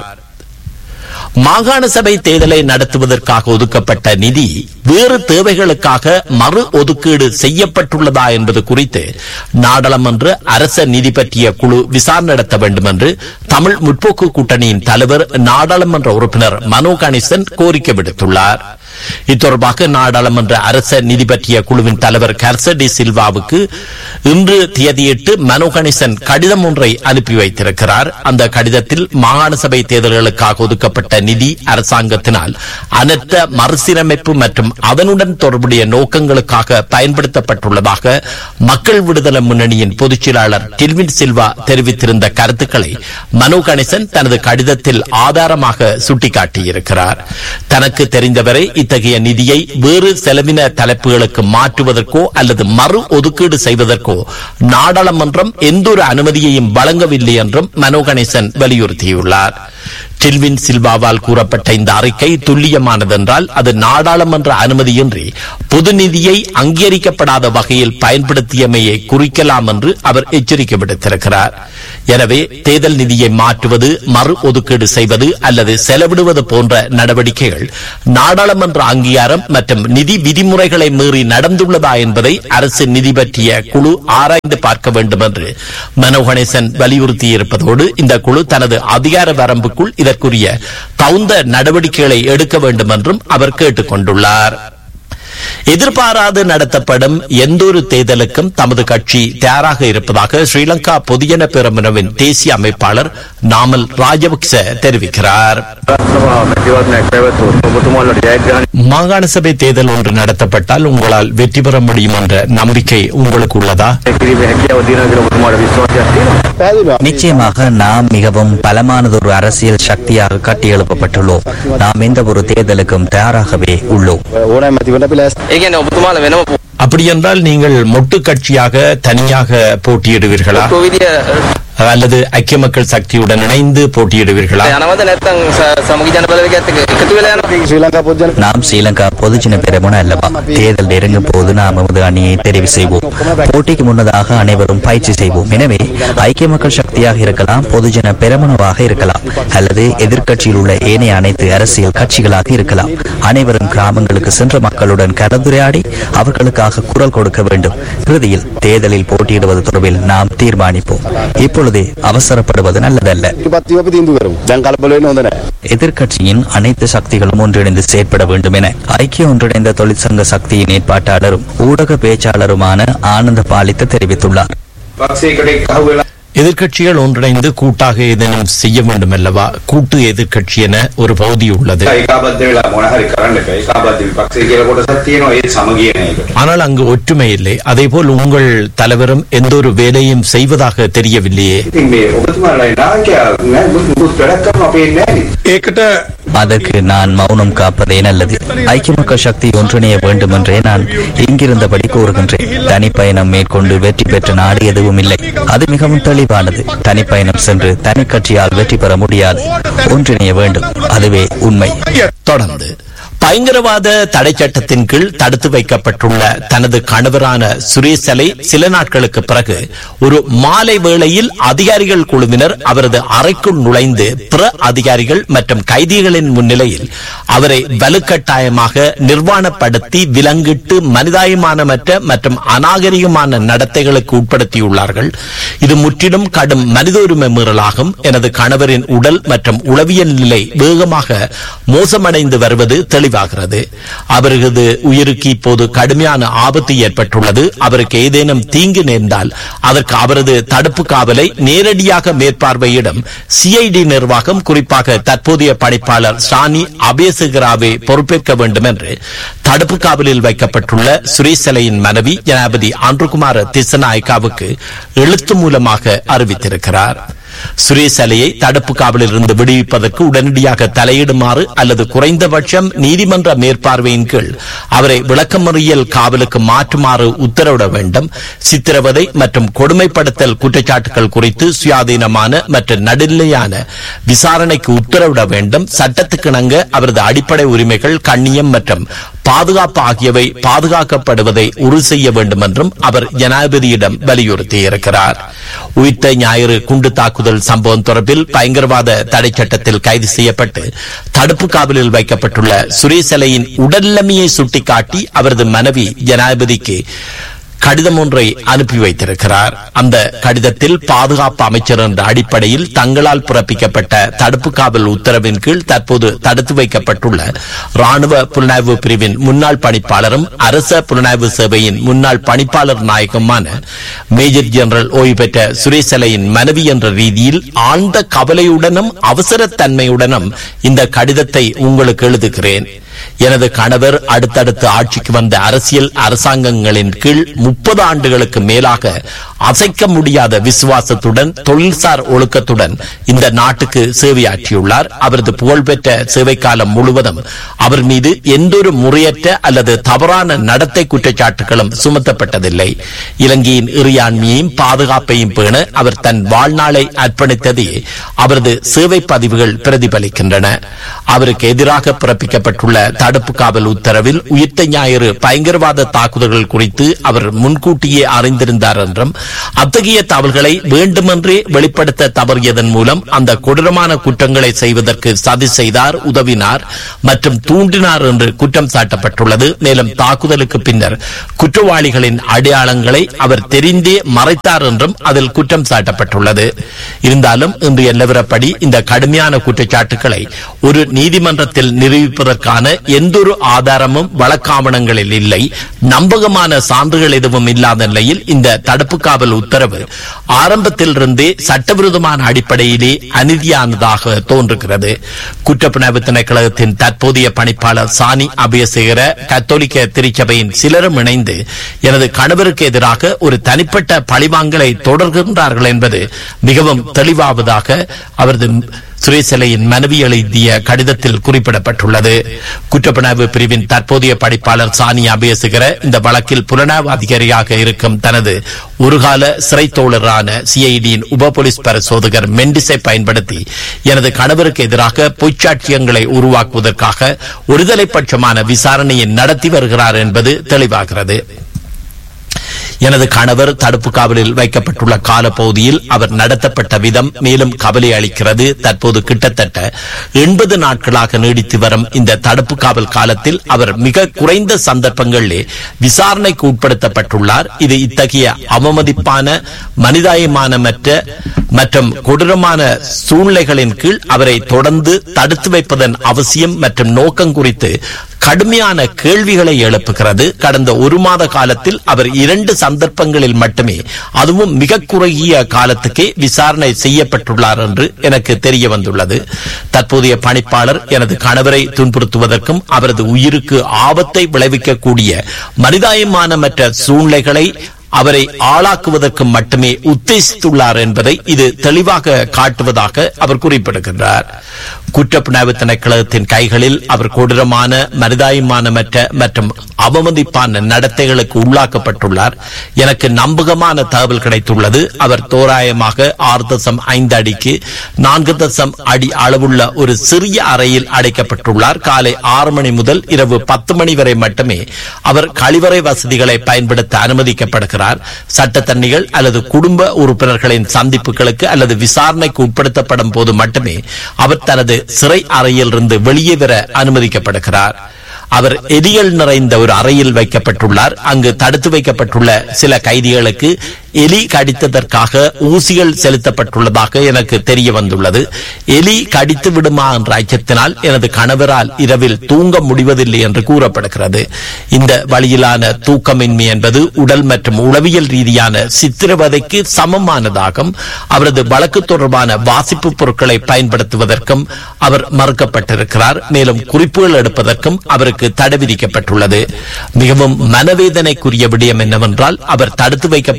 S1: மாகாண சபை தேர்தலை நடத்துவதற்காக ஒதுக்கப்பட்ட நிதி வேறு தேவைகளுக்காக மறு ஒதுக்கீடு செய்யப்பட்டுள்ளதா என்பது குறித்து நாடாளுமன்ற அரச நிதி பற்றிய குழு விசாரணை நடத்த வேண்டும் என்று தமிழ் முற்போக்கு கூட்டணியின் தலைவர் நாடாளுமன்ற உறுப்பினர் மனோ கணேசன் கோரிக்கை விடுத்துள்ளார் இத்தொடர்பாக நாடாளுமன்ற அரச நிதி பற்றிய குழுவின் தலைவர் கர்சடி சில்வாவுக்கு இன்று தேதியிட்டு மனோ கணேசன் கடிதம் ஒன்றை அனுப்பி வைத்திருக்கிறார் அந்த கடிதத்தில் மாகாண சபை தேர்தல்களுக்காக ஒதுக்கப்பட்ட நிதி அரசாங்கத்தினால் அனர்த்த மறுசீரமைப்பு மற்றும் அதனுடன் தொடர்புடைய நோக்கங்களுக்காக பயன்படுத்தப்பட்டுள்ளதாக மக்கள் விடுதலை முன்னணியின் பொதுச் செயலாளர் டில்வின் சில்வா தெரிவித்திருந்த கருத்துக்களை மனோ கணேசன் தனது கடிதத்தில் ஆதாரமாக சுட்டிக்காட்டியிருக்கிறார் தனக்கு தெரிந்தவரை இத்தகைய நிதியை வேறு செலவின தலைப்புகளுக்கு மாற்றுவதற்கோ அல்லது மறு ஒதுக்கீடு செய்வதற்கோ நாடாளுமன்றம் எந்தொரு அனுமதியையும் வழங்கவில்லை என்றும் மனோ கணேசன் வலியுறுத்தியுள்ளார் டில்வின் சில்வாவால் கூறப்பட்ட இந்த அறிக்கை துல்லியமானதென்றால் அது நாடாளுமன்ற அனுமதியின்றி பொது நிதியை அங்கீகரிக்கப்படாத வகையில் பயன்படுத்தியமையை குறிக்கலாம் என்று அவர் எச்சரிக்கை விடுத்திருக்கிறார் எனவே தேர்தல் நிதியை மாற்றுவது மறு ஒதுக்கீடு செய்வது அல்லது செலவிடுவது போன்ற நடவடிக்கைகள் நாடாளுமன்ற அங்கீகாரம் மற்றும் நிதி விதிமுறைகளை மீறி நடந்துள்ளதா என்பதை அரசு நிதி பற்றிய குழு ஆராய்ந்து பார்க்க வேண்டும் என்று மனோ கணேசன் வலியுறுத்தியிருப்பதோடு இந்த குழு தனது அதிகார வரம்புக்குள் இதற்குரிய தகுந்த நடவடிக்கைகளை எடுக்க வேண்டும் என்றும் அவர் கேட்டுக் கொண்டுள்ளார் எதிர்பாராது நடத்தப்படும் எந்தொரு தேர்தலுக்கும் தமது கட்சி தயாராக இருப்பதாக ஸ்ரீலங்கா பொதுஜன பெரமுனவின் தேசிய அமைப்பாளர் நாமல் ராஜபக்ச தெரிவிக்கிறார் மாகாண சபை தேர்தல் ஒன்று நடத்தப்பட்டால் உங்களால் வெற்றி பெற முடியும் என்ற நம்பிக்கை உங்களுக்கு உள்ளதா
S3: நிச்சயமாக நாம் மிகவும் பலமானதொரு அரசியல் சக்தியாக கட்டியெழுப்பப்பட்டுள்ளோம் நாம் எந்த ஒரு தேர்தலுக்கும் தயாராகவே உள்ளோம்
S4: ඒ කියන්නේ ඔබතුමාලා වෙනම
S1: அப்படியென்றால் நீங்கள் மொட்டு கட்சியாக தனியாக போட்டியிடுவீர்களா
S4: විදිය
S1: அல்லது ஐக்கிய மக்கள் சக்தியுடன் இணைந்து போட்டியிடுவீர்களா
S4: යනවද නැත්නම් ස- සමගි ජන බලවේගයත් එක්ක එකතු වෙලා යනවා
S3: நாம் ஸ்ரீலங்கா பொதுஜன பெரமுன அல்லவா தேர்தல் நெருங்கும் போது நாம் நமது அணியை தெரிவு செய்வோம் போட்டிக்கு முன்னதாக அனைவரும் பயிற்சி செய்வோம் எனவே ஐக்கிய மக்கள் சக்தியாக இருக்கலாம் பொதுஜன பெரமுனவாக இருக்கலாம் அல்லது எதிர்க்கட்சியில் உள்ள ஏனைய அனைத்து அரசியல் கட்சிகளாக இருக்கலாம் அனைவரும் கிராமங்களுக்கு சென்ற மக்களுடன் கலந்துரையாடி அவர்களுக்காக குரல் கொடுக்க வேண்டும் இறுதியில் தேர்தலில் போட்டியிடுவது தொடர்பில் நாம் தீர்மானிப்போம் இப்பொழுதே அவசரப்படுவது நல்லதல்ல
S5: අපි තීන්දුව කරමු. දැන් කලබල වෙන්න හොඳ නැහැ.
S3: எதிர்க்கட்சியின் அனைத்து சக்திகளும் ஒன்றிணைந்து செயற்பட வேண்டும் என ஐக்கிய ஒன்றிணைந்த தொழிற்சங்க சக்தியின் ஏற்பாட்டாளரும் ஊடக பேச்சாளருமான ஆனந்த பாலித்த தெரிவித்துள்ளார்
S6: පක්ෂයකට එක්කහුවෙලා
S1: எதிர்க்கட்சிகள் ஒன்றிணைந்து கூட்டாக ஏதேனும் செய்ய வேண்டும் அல்லவா கூட்டு எதிர்க்கட்சி என ஒரு பகுதி உள்ளது
S6: ඒකාබද්ධ වෙලා මොන හරි කරන්න එපා. ඒකාබද්ධ විපක්ෂය කියලා කොටසක් තියෙනවා. ඒ සමගිය නෑ ඒකට.
S1: ஆனால் அங்கு ஒற்றுமை இல்லை அதேபோல் உங்கள் தலைவரும் எந்த ஒரு வேலையும் செய்வதாக தெரியவில்லையே
S6: ඉතින් මේ ඔබතුමාලා නායකයා නෑ මුකුත් වැඩක් කරනවා පේන්නේ නෑනේ.
S5: ඒකට
S3: அதற்கு நான் மௌனம் காப்பதே நல்லது ஐக்கிய மக்கள் சக்தி ஒன்றிணைய வேண்டும் என்றே நான் இங்கிருந்தபடி கூறுகின்றேன் தனிப்பயணம் மேற்கொண்டு வெற்றி பெற்ற நாடு எதுவும் இல்லை அது மிகவும் தெளிவானது தனிப்பயணம் சென்று தனி கட்சியால் வெற்றி பெற முடியாது ஒன்றிணைய வேண்டும் அதுவே உண்மை
S1: தொடர்ந்து பயங்கரவாத தடை சட்டத்தின் கீழ் தடுத்து வைக்கப்பட்டுள்ள தனது கணவரான சுரேசலை சில நாட்களுக்கு பிறகு ஒரு மாலை வேளையில் அதிகாரிகள் குழுவினர் அவரது அறைக்குள் நுழைந்து பிற அதிகாரிகள் மற்றும் கைதிகளின் முன்னிலையில் அவரை வலுக்கட்டாயமாக நிர்வாணப்படுத்தி விலங்கிட்டு மனிதாயமானமற்ற மற்றும் அநாகரிகமான நடத்தைகளுக்கு உட்படுத்தியுள்ளார்கள் இது முற்றிலும் கடும் மனித உரிமை மீறலாகும் எனது கணவரின் உடல் மற்றும் உளவியல் நிலை வேகமாக மோசமடைந்து வருவது தெளிவாகிறது அவரது உயிருக்கு இப்போது கடுமையான ஆபத்து ஏற்பட்டுள்ளது அவருக்கு ஏதேனும் தீங்கு நேர்ந்தால் அதற்கு அவரது தடுப்பு காவலை நேரடியாக மேற்பார்வையிடும் சிஐடி நிர்வாகம் குறிப்பாக தற்போதைய பணிப்பாளர் சானி அபேசகராவே பொறுப்பேற்க வேண்டும் என்று தடுப்பு காவலில் வைக்கப்பட்டுள்ள சுரேசலையின் மனைவி ஜனாபதி அன்றுகுமார திசநாயக்காவுக்கு எழுத்து மூலமாக அறிவித்திருக்கிறார் சுரேஷ் அலையை தடுப்பு காவலில் இருந்து விடுவிப்பதற்கு உடனடியாக தலையிடுமாறு அல்லது குறைந்தபட்சம் நீதிமன்ற மேற்பார்வையின் கீழ் அவரை விளக்கமறியல் காவலுக்கு மாற்றுமாறு உத்தரவிட வேண்டும் சித்திரவதை மற்றும் கொடுமைப்படுத்தல் குற்றச்சாட்டுகள் குறித்து சுயாதீனமான மற்றும் நடுநிலையான விசாரணைக்கு உத்தரவிட வேண்டும் சட்டத்துக்கிணங்க அவரது அடிப்படை உரிமைகள் கண்ணியம் மற்றும் பாதுகாப்பு ஆகியவை பாதுகாக்கப்படுவதை உறுதி செய்ய வேண்டும் என்றும் அவர் ஜனாதிபதியிடம் வலியுறுத்தியிருக்கிறார் உயிர்த்த ஞாயிறு குண்டு தாக்குதல் சம்பவம் தொடர்பில் பயங்கரவாத தடை சட்டத்தில் கைது செய்யப்பட்டு தடுப்பு காவலில் வைக்கப்பட்டுள்ள சுரேசலையின் உடல்நிலைமையை சுட்டிக்காட்டி அவரது மனைவி ஜனாதிபதிக்கு கடிதம் ஒன்றை அனுப்பி வைத்திருக்கிறார் அந்த கடிதத்தில் பாதுகாப்பு அமைச்சர் என்ற அடிப்படையில் தங்களால் பிறப்பிக்கப்பட்ட தடுப்பு காவல் உத்தரவின் கீழ் தற்போது தடுத்து வைக்கப்பட்டுள்ள ராணுவ புலனாய்வு பிரிவின் முன்னாள் பணிப்பாளரும் அரச புலனாய்வு சேவையின் முன்னாள் பணிப்பாளர் நாயகமான மேஜர் ஜெனரல் ஓய்வு பெற்ற சுரேசலையின் மனைவி என்ற ரீதியில் ஆழ்ந்த கவலையுடனும் அவசரத்தன்மையுடனும் இந்த கடிதத்தை உங்களுக்கு எழுதுகிறேன் எனது கணவர் அடுத்தடுத்து ஆட்சிக்கு வந்த அரசியல் அரசாங்கங்களின் கீழ் முப்பது ஆண்டுகளுக்கு மேலாக அசைக்க முடியாத விசுவாசத்துடன் தொழில்சார் ஒழுக்கத்துடன் இந்த நாட்டுக்கு சேவையாற்றியுள்ளார் அவரது புகழ்பெற்ற சேவை காலம் முழுவதும் அவர் மீது எந்தொரு முறையற்ற அல்லது தவறான நடத்தை குற்றச்சாட்டுகளும் சுமத்தப்பட்டதில்லை இலங்கையின் இறையாண்மையையும் பாதுகாப்பையும் பேண அவர் தன் வாழ்நாளை அர்ப்பணித்ததே அவரது சேவை பதிவுகள் பிரதிபலிக்கின்றன அவருக்கு எதிராக பிறப்பிக்கப்பட்டுள்ள தடுப்பு காவல் உத்தரவில் உயிர்த்த ஞாயிறு பயங்கரவாத தாக்குதல்கள் குறித்து அவர் முன்கூட்டியே அறிந்திருந்தார் என்றும் அத்தகைய தவறுகளை வேண்டுமென்றே வெளிப்படுத்த தவறியதன் மூலம் அந்த கொடூரமான குற்றங்களை செய்வதற்கு சதி செய்தார் உதவினார் மற்றும் தூண்டினார் என்று குற்றம் சாட்டப்பட்டுள்ளது மேலும் தாக்குதலுக்கு பின்னர் குற்றவாளிகளின் அடையாளங்களை அவர் தெரிந்தே மறைத்தார் என்றும் அதில் குற்றம் சாட்டப்பட்டுள்ளது இருந்தாலும் இன்றைய நிலவரப்படி இந்த கடுமையான குற்றச்சாட்டுகளை ஒரு நீதிமன்றத்தில் நிரூபிப்பதற்கான எந்தொரு ஆதாரமும் வழக்காவணங்களில் இல்லை நம்பகமான சான்றுகள் எதுவும் இல்லாத நிலையில் இந்த தடுப்பு காவல் உத்தரவு ஆரம்பத்திலிருந்தே சட்டவிரோதமான அடிப்படையிலே அநீதியானதாக தோன்றுகிறது குற்றப்புணர்வு திணைக்களத்தின் தற்போதைய பணிப்பாளர் சானி அபயசேகர கத்தோலிக்க திருச்சபையின் சிலரும் இணைந்து எனது கணவருக்கு எதிராக ஒரு தனிப்பட்ட பழிவாங்கலை தொடர்கின்றார்கள் என்பது மிகவும் தெளிவாவதாக அவரது சுரேசலையின் மனைவி எழுதிய கடிதத்தில் குறிப்பிடப்பட்டுள்ளது குற்றப்புணர்வு பிரிவின் தற்போதைய படிப்பாளர் சானி அபேசுகிற இந்த வழக்கில் புலனாய்வு அதிகாரியாக இருக்கும் தனது ஒருகால சிறை தோழரான சிஐடியின் உப போலீஸ் பரிசோதகர் மெண்டிஸை பயன்படுத்தி எனது கணவருக்கு எதிராக பொய்ச்சாட்சியங்களை உருவாக்குவதற்காக ஒருதலை பட்சமான விசாரணையை நடத்தி வருகிறார் என்பது தெளிவாகிறது எனது கணவர் தடுப்பு காவலில் வைக்கப்பட்டுள்ள காலப்பகுதியில் அவர் நடத்தப்பட்ட விதம் மேலும் கவலை அளிக்கிறது தற்போது கிட்டத்தட்ட எண்பது நாட்களாக நீடித்து வரும் இந்த தடுப்பு காவல் காலத்தில் அவர் மிக குறைந்த சந்தர்ப்பங்களிலே விசாரணைக்கு உட்படுத்தப்பட்டுள்ளார் இது இத்தகைய அவமதிப்பான மனிதாயமானமற்ற மற்றும் கொடூரமான சூழ்நிலைகளின் கீழ் அவரை தொடர்ந்து தடுத்து வைப்பதன் அவசியம் மற்றும் நோக்கம் குறித்து கடுமையான கேள்விகளை எழுப்புகிறது கடந்த ஒரு மாத காலத்தில் அவர் இரண்டு சந்தர்ப்பங்களில் மட்டுமே அதுவும் மிக குறுகிய காலத்துக்கே விசாரணை செய்யப்பட்டுள்ளார் என்று எனக்கு தெரிய வந்துள்ளது தற்போதைய பணிப்பாளர் எனது கணவரை துன்புறுத்துவதற்கும் அவரது உயிருக்கு ஆபத்தை விளைவிக்கக்கூடிய மனிதாயமானமற்ற சூழ்நிலைகளை அவரை ஆளாக்குவதற்கு மட்டுமே உத்தேசித்துள்ளார் என்பதை இது தெளிவாக காட்டுவதாக அவர் குறிப்பிடுகின்றார் குற்றப்புணர்வு திணைக்களத்தின் கைகளில் அவர் கொடூரமான மனிதாயமானமற்ற மற்றும் அவமதிப்பான நடத்தைகளுக்கு உள்ளாக்கப்பட்டுள்ளார் எனக்கு நம்பகமான தகவல் கிடைத்துள்ளது அவர் தோராயமாக ஆறு தசம் ஐந்து அடிக்கு நான்கு தசம் அடி அளவுள்ள ஒரு சிறிய அறையில் அடைக்கப்பட்டுள்ளார் காலை ஆறு மணி முதல் இரவு பத்து மணி வரை மட்டுமே அவர் கழிவறை வசதிகளை பயன்படுத்த அனுமதிக்கப்படுகிறார் சட்டத்தன்னிகள் அல்லது குடும்ப உறுப்பினர்களின் சந்திப்புகளுக்கு அல்லது விசாரணைக்கு உட்படுத்தப்படும் போது மட்டுமே அவர் தனது சிறை அறையில் இருந்து வெளியே வர அனுமதிக்கப்படுகிறார் அவர் எலிகள் நிறைந்த ஒரு அறையில் வைக்கப்பட்டுள்ளார் அங்கு தடுத்து வைக்கப்பட்டுள்ள சில கைதிகளுக்கு எலி கடித்ததற்காக ஊசிகள் செலுத்தப்பட்டுள்ளதாக எனக்கு தெரிய வந்துள்ளது எலி கடித்து விடுமா என்ற அச்சத்தினால் எனது கணவரால் இரவில் தூங்க முடிவதில்லை என்று கூறப்படுகிறது இந்த வழியிலான தூக்கமின்மை என்பது உடல் மற்றும் உளவியல் ரீதியான சித்திரவதைக்கு சமமானதாகும் அவரது வழக்கு தொடர்பான வாசிப்பு பொருட்களை பயன்படுத்துவதற்கும் அவர் மறுக்கப்பட்டிருக்கிறார் மேலும் குறிப்புகள் எடுப்பதற்கும் அவருக்கு தடை விதிக்கப்பட்டுள்ளது மிகவும் மனவேதனைக்குரிய விடயம் என்னவென்றால் அவர் தடுத்து வைக்கப்பட்ட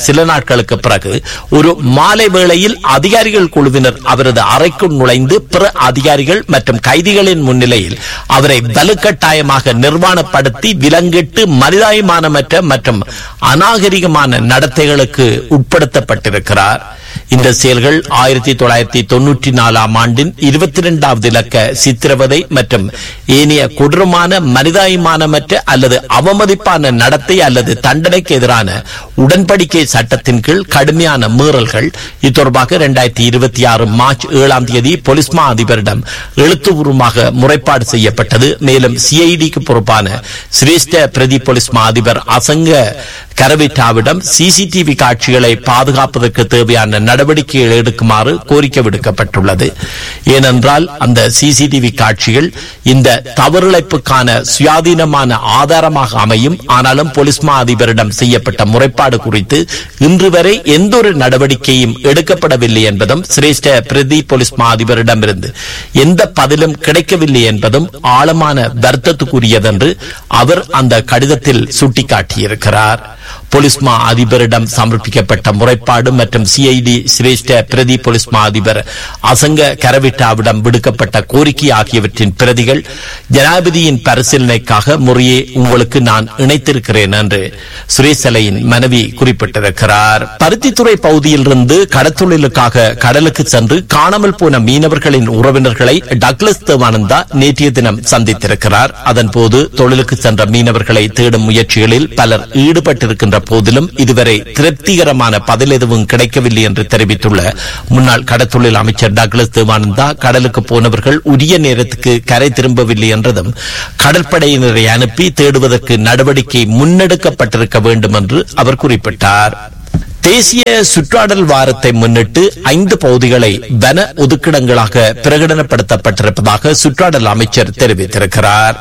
S1: சில நாட்களுக்கு பிறகு ஒரு மாலை வேளையில் அதிகாரிகள் குழுவினர் அவரது அறைக்குள் நுழைந்து பிற அதிகாரிகள் மற்றும் கைதிகளின் முன்னிலையில் அவரை வலுக்கட்டாயமாக நிர்வாணப்படுத்தி விலங்கிட்டு மனிதாயமானமற்ற மற்றும் அநாகரிகமான நடத்தைகளுக்கு உட்படுத்தப்பட்டிருக்கிறார் இந்த செயல்கள் ஆயிரத்தி தொள்ளாயிரத்தி தொன்னூற்றி நாலாம் ஆண்டின் இருபத்தி இரண்டாவது இலக்க சித்திரவதை மற்றும் ஏனைய கொடூரமான மனிதாயமானமற்ற அல்லது அவமதிப்பான நடத்தை அல்லது தண்டனைக்கு எதிரான உடன்படிக்கை சட்டத்தின் கீழ் கடுமையான மீறல்கள் இது தொடர்பாக இரண்டாயிரத்தி இருபத்தி ஆறு மார்ச் ஏழாம் தேதி போலீஸ் மா அதிபரிடம் எழுத்துப்பூர்வமாக முறைப்பாடு செய்யப்பட்டது மேலும் சிஐடிக்கு பொறுப்பான சிரேஷ்ட பிரதி போலீஸ் மா அதிபர் அசங்க கரவிட்டாவிடம் சிசிடிவி காட்சிகளை பாதுகாப்பதற்கு தேவையான நடவடிக்கைகள் எடுக்குமாறு கோரிக்கை விடுக்கப்பட்டுள்ளது ஏனென்றால் அந்த சிசிடிவி காட்சிகள் இந்த தவறிழைப்புக்கான சுயாதீனமான ஆதாரமாக அமையும் ஆனாலும் போலீஸ் மா அதிபரிடம் செய்யப்பட்ட முறைப்பாடு குறித்து இன்று வரை எந்த ஒரு நடவடிக்கையும் எடுக்கப்படவில்லை என்பதும் சிரேஷ்ட பிரதி போலீஸ் மா அதிபரிடமிருந்து எந்த பதிலும் கிடைக்கவில்லை என்பதும் ஆழமான வருத்தத்துக்குரியதென்று அவர் அந்த கடிதத்தில் சுட்டிக்காட்டியிருக்கிறார் போலீஸ் மா அதிபரிடம் சமர்ப்பிக்கப்பட்ட முறைப்பாடு மற்றும் சிஐடி சிரேஷ்ட பிரதி போலீஸ் மா அதிபர் அசங்க கரவிட்டாவிடம் விடுக்கப்பட்ட கோரிக்கை ஆகியவற்றின் பிரதிகள் ஜனாதிபதியின் பரிசீலனைக்காக முறையே உங்களுக்கு நான் இணைத்திருக்கிறேன் என்று சுரேசலையின் மனைவி குறிப்பிட்டிருக்கிறார் பருத்தித்துறை பகுதியிலிருந்து கடத்தொழிலுக்காக கடலுக்கு சென்று காணாமல் போன மீனவர்களின் உறவினர்களை டக்ளஸ் தேவானந்தா நேற்றைய தினம் சந்தித்திருக்கிறார் அதன்போது தொழிலுக்கு சென்ற மீனவர்களை தேடும் முயற்சிகளில் பலர் ஈடுபட்டிருக்கின்ற போதிலும் இதுவரை திருப்திகரமான பதில் எதுவும் கிடைக்கவில்லை என்று தெரிவித்துள்ள முன்னாள் கடத்தொழில் அமைச்சர் டக்ளஸ் தேவானந்தா கடலுக்கு போனவர்கள் உரிய நேரத்துக்கு கரை திரும்பவில்லை என்றதும் கடற்படையினரை அனுப்பி தேடுவதற்கு நடவடிக்கை முன்னெடுக்கப்பட்டிருக்க வேண்டும் என்று அவர் குறிப்பிட்டார் தேசிய சுற்றாடல் வாரத்தை முன்னிட்டு ஐந்து பகுதிகளை வன ஒதுக்கிடங்களாக பிரகடனப்படுத்தப்பட்டிருப்பதாக சுற்றாடல் அமைச்சர் தெரிவித்திருக்கிறார்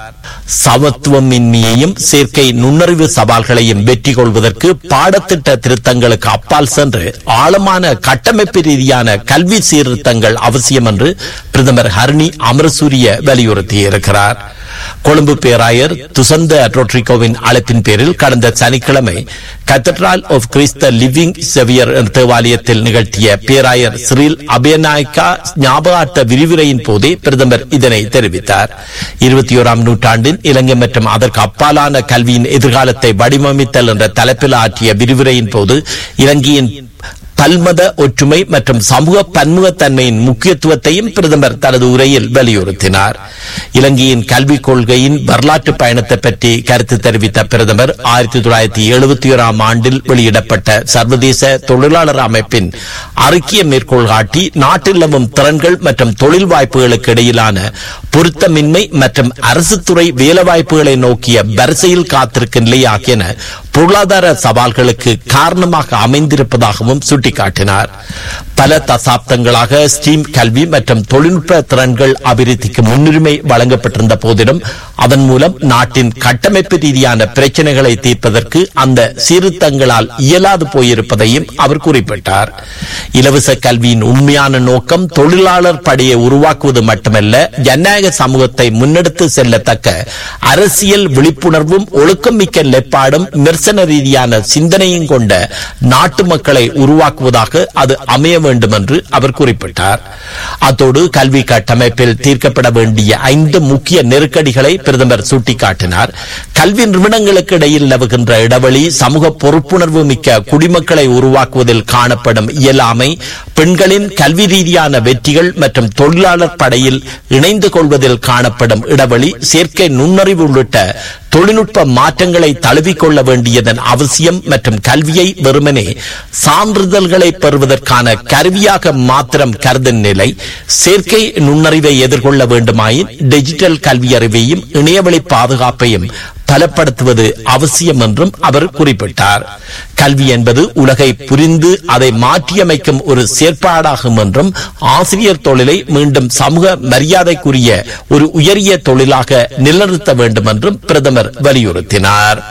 S1: சமத்துவமின்மையையும் செயற்கை நுண்ணறிவு சவால்களையும் வெற்றி கொள்வதற்கு பாடத்திட்ட திருத்தங்களுக்கு அப்பால் சென்று ஆழமான கட்டமைப்பு ரீதியான கல்வி சீர்திருத்தங்கள் அவசியம் என்று பிரதமர் ஹரணி அமரசூரிய வலியுறுத்தியிருக்கிறார் கொழும்பு பேராயர் துசந்த ரோட்ரிகோவின் அழைப்பின் பேரில் கடந்த சனிக்கிழமை கத்தட்ரால் ஆஃப் கிறிஸ்த லிவிங் செவியர் தேவாலயத்தில் நிகழ்த்திய பேராயர் ஸ்ரீல் அபயநாயக்கா ஞாபகார்த்த விரிவுரையின் போதே பிரதமர் இதனை தெரிவித்தார் இருபத்தி ஓராம் நூற்றாண்டின் இலங்கை மற்றும் அதற்கு அப்பாலான கல்வியின் எதிர்காலத்தை வடிவமைத்தல் என்ற தலைப்பில் ஆற்றிய விரிவுரையின் போது இலங்கையின் பல்மத ஒற்றுமை மற்றும் சமூக பன்முகத்தன்மையின் முக்கியத்துவத்தையும் பிரதமர் தனது உரையில் வலியுறுத்தினார் இலங்கையின் கல்விக் கொள்கையின் வரலாற்று பயணத்தை பற்றி கருத்து தெரிவித்த பிரதமர் ஆயிரத்தி தொள்ளாயிரத்தி எழுபத்தி ஓராம் ஆண்டில் வெளியிடப்பட்ட சர்வதேச தொழிலாளர் அமைப்பின் அறிக்கையை மேற்கோள் காட்டி நாட்டில் நிலவும் திறன்கள் மற்றும் தொழில் வாய்ப்புகளுக்கு இடையிலான பொருத்தமின்மை மற்றும் அரசு துறை வேலைவாய்ப்புகளை நோக்கிய வரிசையில் காத்திருக்கும் நிலை ஆகியன பொருளாதார சவால்களுக்கு காரணமாக அமைந்திருப்பதாகவும் சுட்டிக்காட்டினார் பல தசாப்தங்களாக ஸ்டீம் கல்வி மற்றும் தொழில்நுட்ப திறன்கள் அபிவிருத்திக்கு முன்னுரிமை வழங்கப்பட்டிருந்த போதிலும் அதன் மூலம் நாட்டின் கட்டமைப்பு ரீதியான பிரச்சனைகளை தீர்ப்பதற்கு அந்த சீர்திருத்தங்களால் இயலாது போயிருப்பதையும் அவர் குறிப்பிட்டார் இலவச கல்வியின் உண்மையான நோக்கம் தொழிலாளர் படையை உருவாக்குவது மட்டுமல்ல ஜனநாயக சமூகத்தை முன்னெடுத்து செல்லத்தக்க அரசியல் விழிப்புணர்வும் ஒழுக்கம் மிக்க நிலைப்பாடும் விமர்சன ரீதியான சிந்தனையும் கொண்ட நாட்டு மக்களை உருவாக்குவதாக அது அமைய வேண்டும் என்று அவர் குறிப்பிட்டார் அத்தோடு கல்வி கட்டமைப்பில் தீர்க்கப்பட வேண்டிய ஐந்து முக்கிய நெருக்கடிகளை பிரதமர் சுட்டிக்காட்டினார் கல்வி நிறுவனங்களுக்கு இடையில் நிலவுகின்ற இடைவெளி சமூக பொறுப்புணர்வு மிக்க குடிமக்களை உருவாக்குவதில் காணப்படும் இயலாமை பெண்களின் கல்வி ரீதியான வெற்றிகள் மற்றும் தொழிலாளர் படையில் இணைந்து கொள்வதில் காணப்படும் இடைவெளி செயற்கை நுண்ணறிவு உள்ளிட்ட தொழில்நுட்ப மாற்றங்களை தழுவிக்கொள்ள வேண்டியதன் அவசியம் மற்றும் கல்வியை வெறுமனே சான்றிதழ்களை பெறுவதற்கான கருவியாக மாத்திரம் கருதும் நிலை செயற்கை நுண்ணறிவை எதிர்கொள்ள வேண்டுமாயின் டிஜிட்டல் கல்வி அறிவையும் இணையவழி பாதுகாப்பையும் பலப்படுத்துவது அவசியம் என்றும் அவர் குறிப்பிட்டார் கல்வி என்பது உலகை புரிந்து அதை மாற்றியமைக்கும் ஒரு செயற்பாடாகும் என்றும் ஆசிரியர் தொழிலை மீண்டும் சமூக மரியாதைக்குரிய ஒரு உயரிய தொழிலாக நிலநிறுத்த வேண்டும் என்றும் பிரதமர் வலியுறுத்தினார்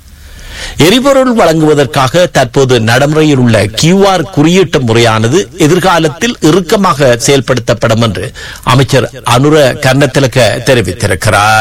S1: எரிபொருள் வழங்குவதற்காக தற்போது நடைமுறையில் உள்ள கியூஆர் குறியீட்டு முறையானது எதிர்காலத்தில் இறுக்கமாக செயல்படுத்தப்படும் என்று அமைச்சர் அனுர கர்ணத்திலக்க தெரிவித்திருக்கிறார்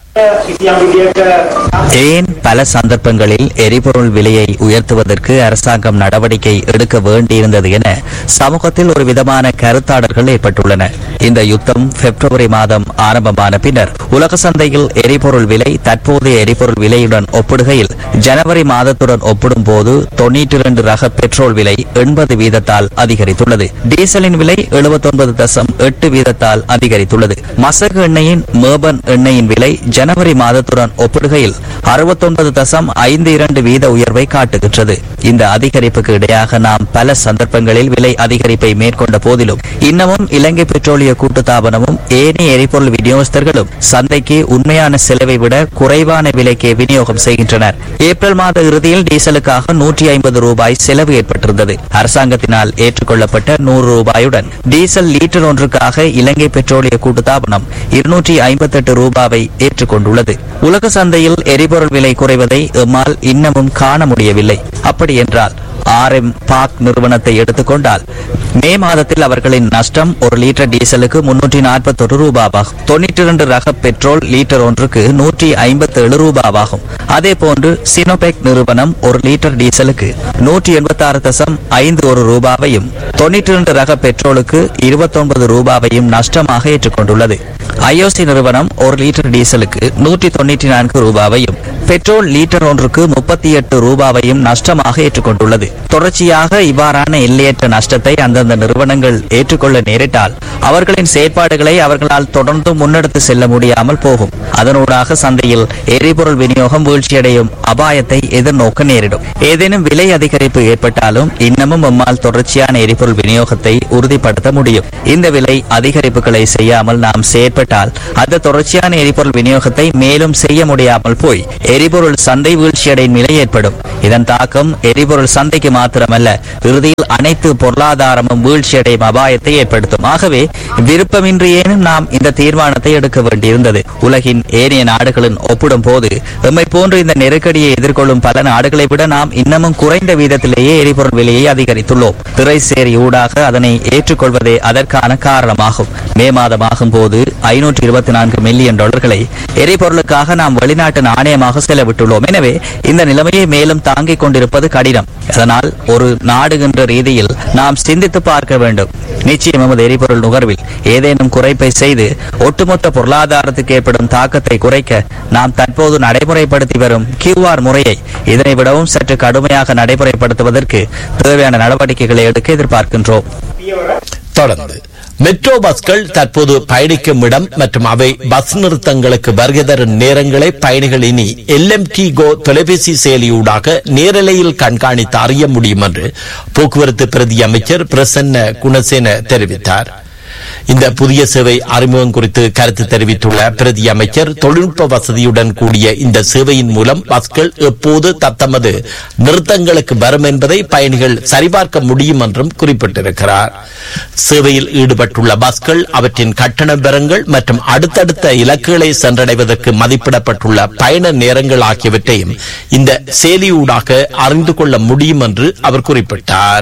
S3: ஏன் பல சந்தர்ப்பங்களில் எரிபொருள் விலையை உயர்த்துவதற்கு அரசாங்கம் நடவடிக்கை எடுக்க வேண்டியிருந்தது என சமூகத்தில் ஒரு விதமான கருத்தாடல்கள் ஏற்பட்டுள்ளன இந்த யுத்தம் பிப்ரவரி மாதம் ஆரம்பமான பின்னர் உலக சந்தையில் எரிபொருள் விலை தற்போதைய எரிபொருள் விலையுடன் ஒப்பிடுகையில் ஜனவரி மாதத்துடன் ஒப்பிடும்போது தொன்னூற்றி இரண்டு ரக பெட்ரோல் விலை எண்பது வீதத்தால் அதிகரித்துள்ளது டீசலின் விலை எழுபத்தொன்பது தசம் எட்டு வீதத்தால் அதிகரித்துள்ளது மசகு எண்ணெயின் மேபன் எண்ணெயின் விலை ஜனவரி மாதத்துடன் ஒப்பிடுகையில் அறுபத்தொன்பது தசம் ஐந்து இரண்டு வீத உயர்வை காட்டுகின்றது இந்த அதிகரிப்புக்கு இடையாக நாம் பல சந்தர்ப்பங்களில் விலை அதிகரிப்பை மேற்கொண்ட போதிலும் இன்னமும் இலங்கை பெட்ரோலிய கூட்டுத்தாபனமும் ஏனைய எரிபொருள் விநியோகஸ்தர்களும் சந்தைக்கு உண்மையான செலவை விட குறைவான விலைக்கே விநியோகம் செய்கின்றனர் ஏப்ரல் மாத இறுதியில் டீசலுக்காக நூற்றி ஐம்பது ரூபாய் செலவு ஏற்பட்டிருந்தது அரசாங்கத்தினால் ஏற்றுக்கொள்ளப்பட்ட நூறு ரூபாயுடன் டீசல் லீட்டர் ஒன்றுக்காக இலங்கை பெட்ரோலிய கூட்டுத்தாபனம் இருநூற்றி ஐம்பத்தெட்டு ரூபாவை ஏற்றுக்கொண்டுள்ளது உலக சந்தையில் எரிபொருள் விலை குறைவதை எம்மால் இன்னமும் காண முடியவில்லை அப்படி என்றால் ஆர் எம் பாக் நிறுவனத்தை எடுத்துக்கொண்டால் மே மாதத்தில் அவர்களின் நஷ்டம் ஒரு லிட்டர் டீசலுக்கு முன்னூற்றி நாற்பத்தொரு ரூபாவாகும் தொண்ணூற்றி இரண்டு ரக பெட்ரோல் லிட்டர் ஒன்றுக்கு நூற்றி ஐம்பத்தி ஏழு ரூபாவாகும் அதே போன்று சினோபெக் நிறுவனம் ஒரு லிட்டர் டீசலுக்கு நூற்றி எண்பத்தி ஆறு தசம் ஐந்து ஒரு ரூபாவையும் தொண்ணூற்றி இரண்டு ரக பெட்ரோலுக்கு இருபத்தொன்பது ரூபாவையும் நஷ்டமாக ஏற்றுக்கொண்டுள்ளது ஐஓசி நிறுவனம் ஒரு லிட்டர் டீசலுக்கு நூற்றி தொண்ணூற்றி நான்கு ரூபாவையும் பெட்ரோல் லீட்டர் ஒன்றுக்கு முப்பத்தி எட்டு ரூபாவையும் நஷ்டமாக ஏற்றுக்கொண்டுள்ளது தொடர்ச்சியாக இவ்வாறான எல்லையற்ற நஷ்டத்தை அந்தந்த நிறுவனங்கள் ஏற்றுக்கொள்ள நேரிட்டால் அவர்களின் செயற்பாடுகளை அவர்களால் தொடர்ந்து முன்னெடுத்து செல்ல முடியாமல் போகும் அதனூடாக சந்தையில் எரிபொருள் விநியோகம் வீழ்ச்சியடையும் அபாயத்தை எதிர்நோக்க நேரிடும் ஏதேனும் விலை அதிகரிப்பு ஏற்பட்டாலும் இன்னமும் நம்மால் தொடர்ச்சியான எரிபொருள் விநியோகத்தை உறுதிப்படுத்த முடியும் இந்த விலை அதிகரிப்புகளை செய்யாமல் நாம் செயற்பட்டால் அந்த தொடர்ச்சியான எரிபொருள் விநியோகத்தை மேலும் செய்ய முடியாமல் போய் எரிபொருள் சந்தை வீழ்ச்சியடையும் நிலை ஏற்படும் இதன் தாக்கம் எரிபொருள் சந்தைக்கு மாத்திரமல்ல இறுதியில் அனைத்து பொருளாதாரமும் வீழ்ச்சியடையும் அபாயத்தை ஏற்படுத்தும் ஆகவே விருப்பமின்றியேனும் நாம் இந்த தீர்மானத்தை எடுக்க வேண்டியிருந்தது உலகின் ஏனைய நாடுகளின் ஒப்பிடும் போது எம்மை போன்று இந்த நெருக்கடியை எதிர்கொள்ளும் பல நாடுகளை விட நாம் இன்னமும் குறைந்த வீதத்திலேயே எரிபொருள் விலையை அதிகரித்துள்ளோம் திரைசேரி ஊடாக அதனை ஏற்றுக்கொள்வதே அதற்கான காரணமாகும் மே மாதமாகும் போது ஐநூற்று இருபத்தி நான்கு மில்லியன் டாலர்களை எரிபொருளுக்காக நாம் வெளிநாட்டு நாணயமாக செலவிட்டுள்ளோம் எனவே இந்த நிலைமையை மேலும் தாங்கிக் கொண்டிருப்பது கடினம் அதனால் ஒரு நாடு என்ற ரீதியில் நாம் சிந்தித்து பார்க்க வேண்டும் நிச்சயம் எமது எரிபொருள் நுகர்வில் ஏதேனும் குறைப்பை செய்து ஒட்டுமொத்த பொருளாதாரத்துக்கு ஏற்படும் தாக்கத்தை குறைக்க நாம் தற்போது நடைமுறைப்படுத்தி வரும் கியூஆர் முறையை இதனை விடவும் சற்று கடுமையாக நடைமுறைப்படுத்துவதற்கு தேவையான நடவடிக்கைகளை எடுக்க எதிர்பார்க்கின்றோம்
S1: தொடர்ந்து மெட்ரோ பஸ்கள் தற்போது பயணிக்கும் இடம் மற்றும் அவை பஸ் நிறுத்தங்களுக்கு வருகை தரும் நேரங்களை பயணிகள் இனி எல்எம்டி கோ தொலைபேசி செயலியூடாக நேரலையில் கண்காணித்து அறிய முடியும் என்று போக்குவரத்து பிரதி அமைச்சர் பிரசன்ன குணசேன தெரிவித்தார் இந்த புதிய சேவை அறிமுகம் குறித்து கருத்து தெரிவித்துள்ள பிரதி அமைச்சர் தொழில்நுட்ப வசதியுடன் கூடிய இந்த சேவையின் மூலம் பஸ்கள் எப்போது தத்தமது நிறுத்தங்களுக்கு வரும் என்பதை பயணிகள் சரிபார்க்க முடியும் என்றும் குறிப்பிட்டிருக்கிறார் சேவையில் ஈடுபட்டுள்ள பஸ்கள் அவற்றின் கட்டண விவரங்கள் மற்றும் அடுத்தடுத்த இலக்குகளை சென்றடைவதற்கு மதிப்பிடப்பட்டுள்ள பயண நேரங்கள் ஆகியவற்றையும் இந்த செயலியூடாக அறிந்து கொள்ள முடியும் என்று அவர் குறிப்பிட்டார்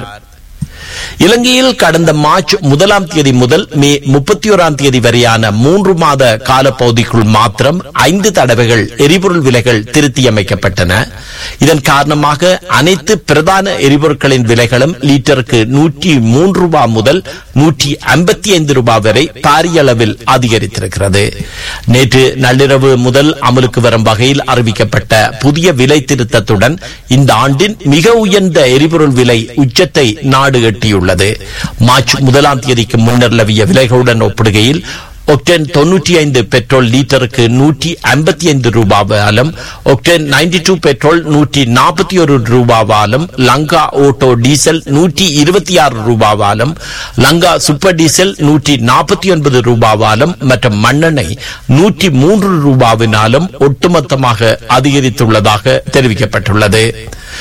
S1: இலங்கையில் கடந்த மார்ச் முதலாம் தேதி முதல் மே முப்பத்தி ஓராம் தேதி வரையான மூன்று மாத காலப்பகுதிக்குள் மாத்திரம் ஐந்து தடவைகள் எரிபொருள் விலைகள் திருத்தியமைக்கப்பட்டன இதன் காரணமாக அனைத்து பிரதான எரிபொருட்களின் விலைகளும் லீட்டருக்கு நூற்றி மூன்று ரூபாய் முதல் நூற்றி ஐம்பத்தி ஐந்து ரூபாய் வரை பாரிய அளவில் அதிகரித்திருக்கிறது நேற்று நள்ளிரவு முதல் அமலுக்கு வரும் வகையில் அறிவிக்கப்பட்ட புதிய விலை திருத்தத்துடன் இந்த ஆண்டின் மிக உயர்ந்த எரிபொருள் விலை உச்சத்தை நாடு எட்டியுள்ளது மார்ச் முதலாம் தேதிக்கு முன்னர் நிலவிய விலைகளுடன் ஒப்பிடுகையில் ஒக்டேன் தொன்னூற்றி ஐந்து பெட்ரோல் லீட்டருக்கு நூற்றி ஐம்பத்தி ஐந்து ரூபாவாலும் ஒக்டேன் நைன்டி டூ பெட்ரோல் நூற்றி நாற்பத்தி ஒரு ரூபாவாலும் லங்கா ஓட்டோ டீசல் நூற்றி இருபத்தி ஆறு ரூபாவாலும் லங்கா சூப்பர் டீசல் நூற்றி நாற்பத்தி ஒன்பது ரூபாவாலும் மற்றும் மண்ணெண்ணெய் நூற்றி மூன்று ரூபாவினாலும் ஒட்டுமொத்தமாக அதிகரித்துள்ளதாக தெரிவிக்கப்பட்டுள்ளது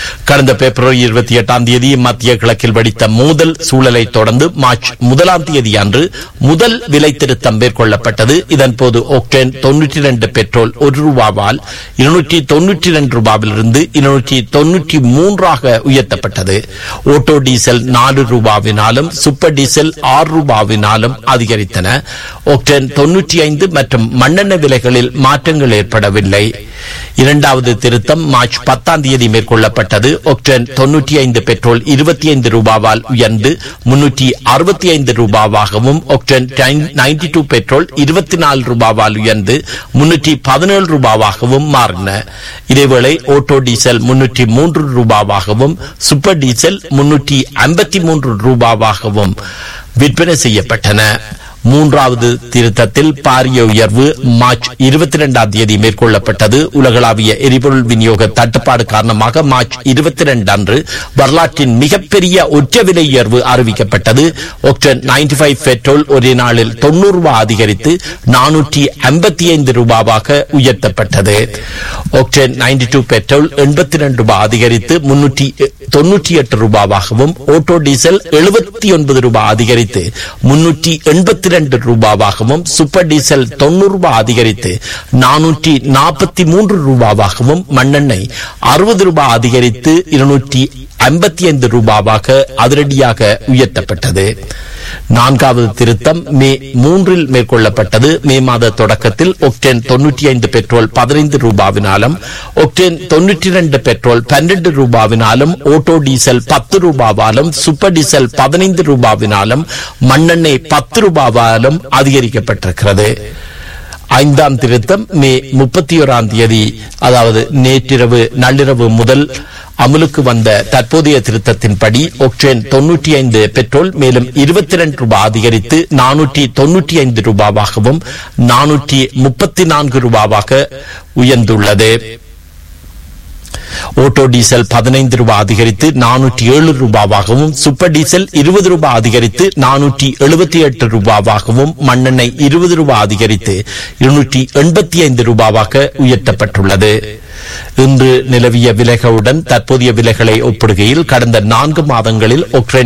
S1: கடந்த பிப்ரவரி இருபத்தி எட்டாம் தேதி மத்திய கிழக்கில் வெடித்த மோதல் சூழலை தொடர்ந்து மார்ச் முதலாம் தேதி அன்று முதல் விலை திருத்தம் மேற்கொள்ளப்பட்டது இதன்போது ஒக்டேன் தொன்னூற்றி இரண்டு பெட்ரோல் ஒரு ரூபாவால் இருநூற்றி தொன்னூற்றி இரண்டு ரூபாவிலிருந்து இருநூற்றி தொன்னூற்றி மூன்றாக உயர்த்தப்பட்டது ஓட்டோ டீசல் நாலு ரூபாவினாலும் சூப்பர் டீசல் ஆறு ரூபாவினாலும் அதிகரித்தன ஒக்டேன் தொன்னூற்றி ஐந்து மற்றும் மண்ணெண்ணெய் விலைகளில் மாற்றங்கள் ஏற்படவில்லை இரண்டாவது திருத்தம் மார்ச் பத்தாம் தேதி மேற்கொள்ளப்பட்டது ஒக்டேன் தொன்னூற்றி ஐந்து பெட்ரோல் இருபத்தி ஐந்து ரூபாவால் உயர்ந்து முன்னூற்றி அறுபத்தி ஐந்து ரூபாவாகவும் ஒக்டேன் நைன்டி டூ பெட்ரோல் இருபத்தி நாலு ரூபாவால் உயர்ந்து முன்னூற்றி பதினேழு ரூபாவாகவும் மாறின இதேவேளை ஓட்டோ டீசல் முன்னூற்றி மூன்று ரூபாவாகவும் சூப்பர் டீசல் முன்னூற்றி ஐம்பத்தி மூன்று ரூபாவாகவும் விற்பனை செய்யப்பட்டன மூன்றாவது திருத்தத்தில் பாரிய உயர்வு மார்ச் இருபத்தி இரண்டாம் தேதி மேற்கொள்ளப்பட்டது உலகளாவிய எரிபொருள் விநியோக தட்டுப்பாடு காரணமாக மார்ச் இருபத்தி இரண்டு அன்று வரலாற்றின் மிகப்பெரிய ஒற்றை விலை உயர்வு அறிவிக்கப்பட்டது ஒக்டன் நைன்டி ஃபைவ் பெட்ரோல் ஒரே நாளில் தொண்ணூறு ரூபாய் அதிகரித்து நானூற்றி ஐம்பத்தி ஐந்து ரூபாவாக உயர்த்தப்பட்டது ஒக்டேன் நைன்டி டூ பெட்ரோல் எண்பத்தி ரெண்டு ரூபாய் அதிகரித்து முன்னூற்றி தொன்னூற்றி எட்டு ரூபாவாகவும் ஓட்டோ டீசல் எழுபத்தி ஒன்பது ரூபாய் அதிகரித்து முன்னூற்றி எண்பத்தி இரண்டு ரூபாவாகவும் சூப்பர் டீசல் தொண்ணூறு ரூபாய் அதிகரித்து நானூற்றி நாற்பத்தி மூன்று ரூபாவாகவும் மண்ணெண்ணெய் அறுபது ரூபாய் அதிகரித்து இருநூற்றி ஐம்பத்தி ஐந்து ரூபாவாக அதிரடியாக உயர்த்தப்பட்டது நான்காவது திருத்தம் மே மூன்றில் மேற்கொள்ளப்பட்டது மே மாத தொடக்கத்தில் ஒக்டேன் தொன்னூற்றி ஐந்து பெட்ரோல் பதினைந்து ரூபாவினாலும் ஒக்டேன் தொன்னூற்றி இரண்டு பெட்ரோல் பன்னிரண்டு ரூபாவினாலும் ஓட்டோ டீசல் பத்து ரூபாவாலும் சூப்பர் டீசல் பதினைந்து ரூபாவினாலும் மண்ணெண்ணெய் பத்து ரூபாவாலும் அதிகரிக்கப்பட்டிருக்கிறது ஐந்தாம் திருத்தம் மே முப்பத்தி ஓராம் தேதி அதாவது நேற்றிரவு நள்ளிரவு முதல் அமலுக்கு வந்த தற்போதைய திருத்தத்தின்படி ஒக்டேன் தொன்னூற்றி ஐந்து பெட்ரோல் மேலும் இருபத்தி இரண்டு ரூபாய் அதிகரித்து நானூற்றி தொன்னூற்றி ஐந்து ரூபாவாகவும் நானூற்றி முப்பத்தி நான்கு ரூபாவாக உயர்ந்துள்ளது ஓட்டோ டீசல் பதினைந்து ரூபாய் அதிகரித்து நானூற்றி ஏழு ரூபாவாகவும் சூப்பர் டீசல் இருபது ரூபாய் அதிகரித்து நானூற்றி எழுபத்தி எட்டு ரூபாவாகவும் மண்ணெண்ணெய் இருபது ரூபாய் அதிகரித்து இருநூற்றி எண்பத்தி ஐந்து ரூபாவாக உயர்த்தப்பட்டுள்ளது இன்று நிலவிய விலைகளுடன் தற்போதைய விலைகளை ஒப்பிடுகையில் கடந்த நான்கு மாதங்களில் ஒக்ரைன்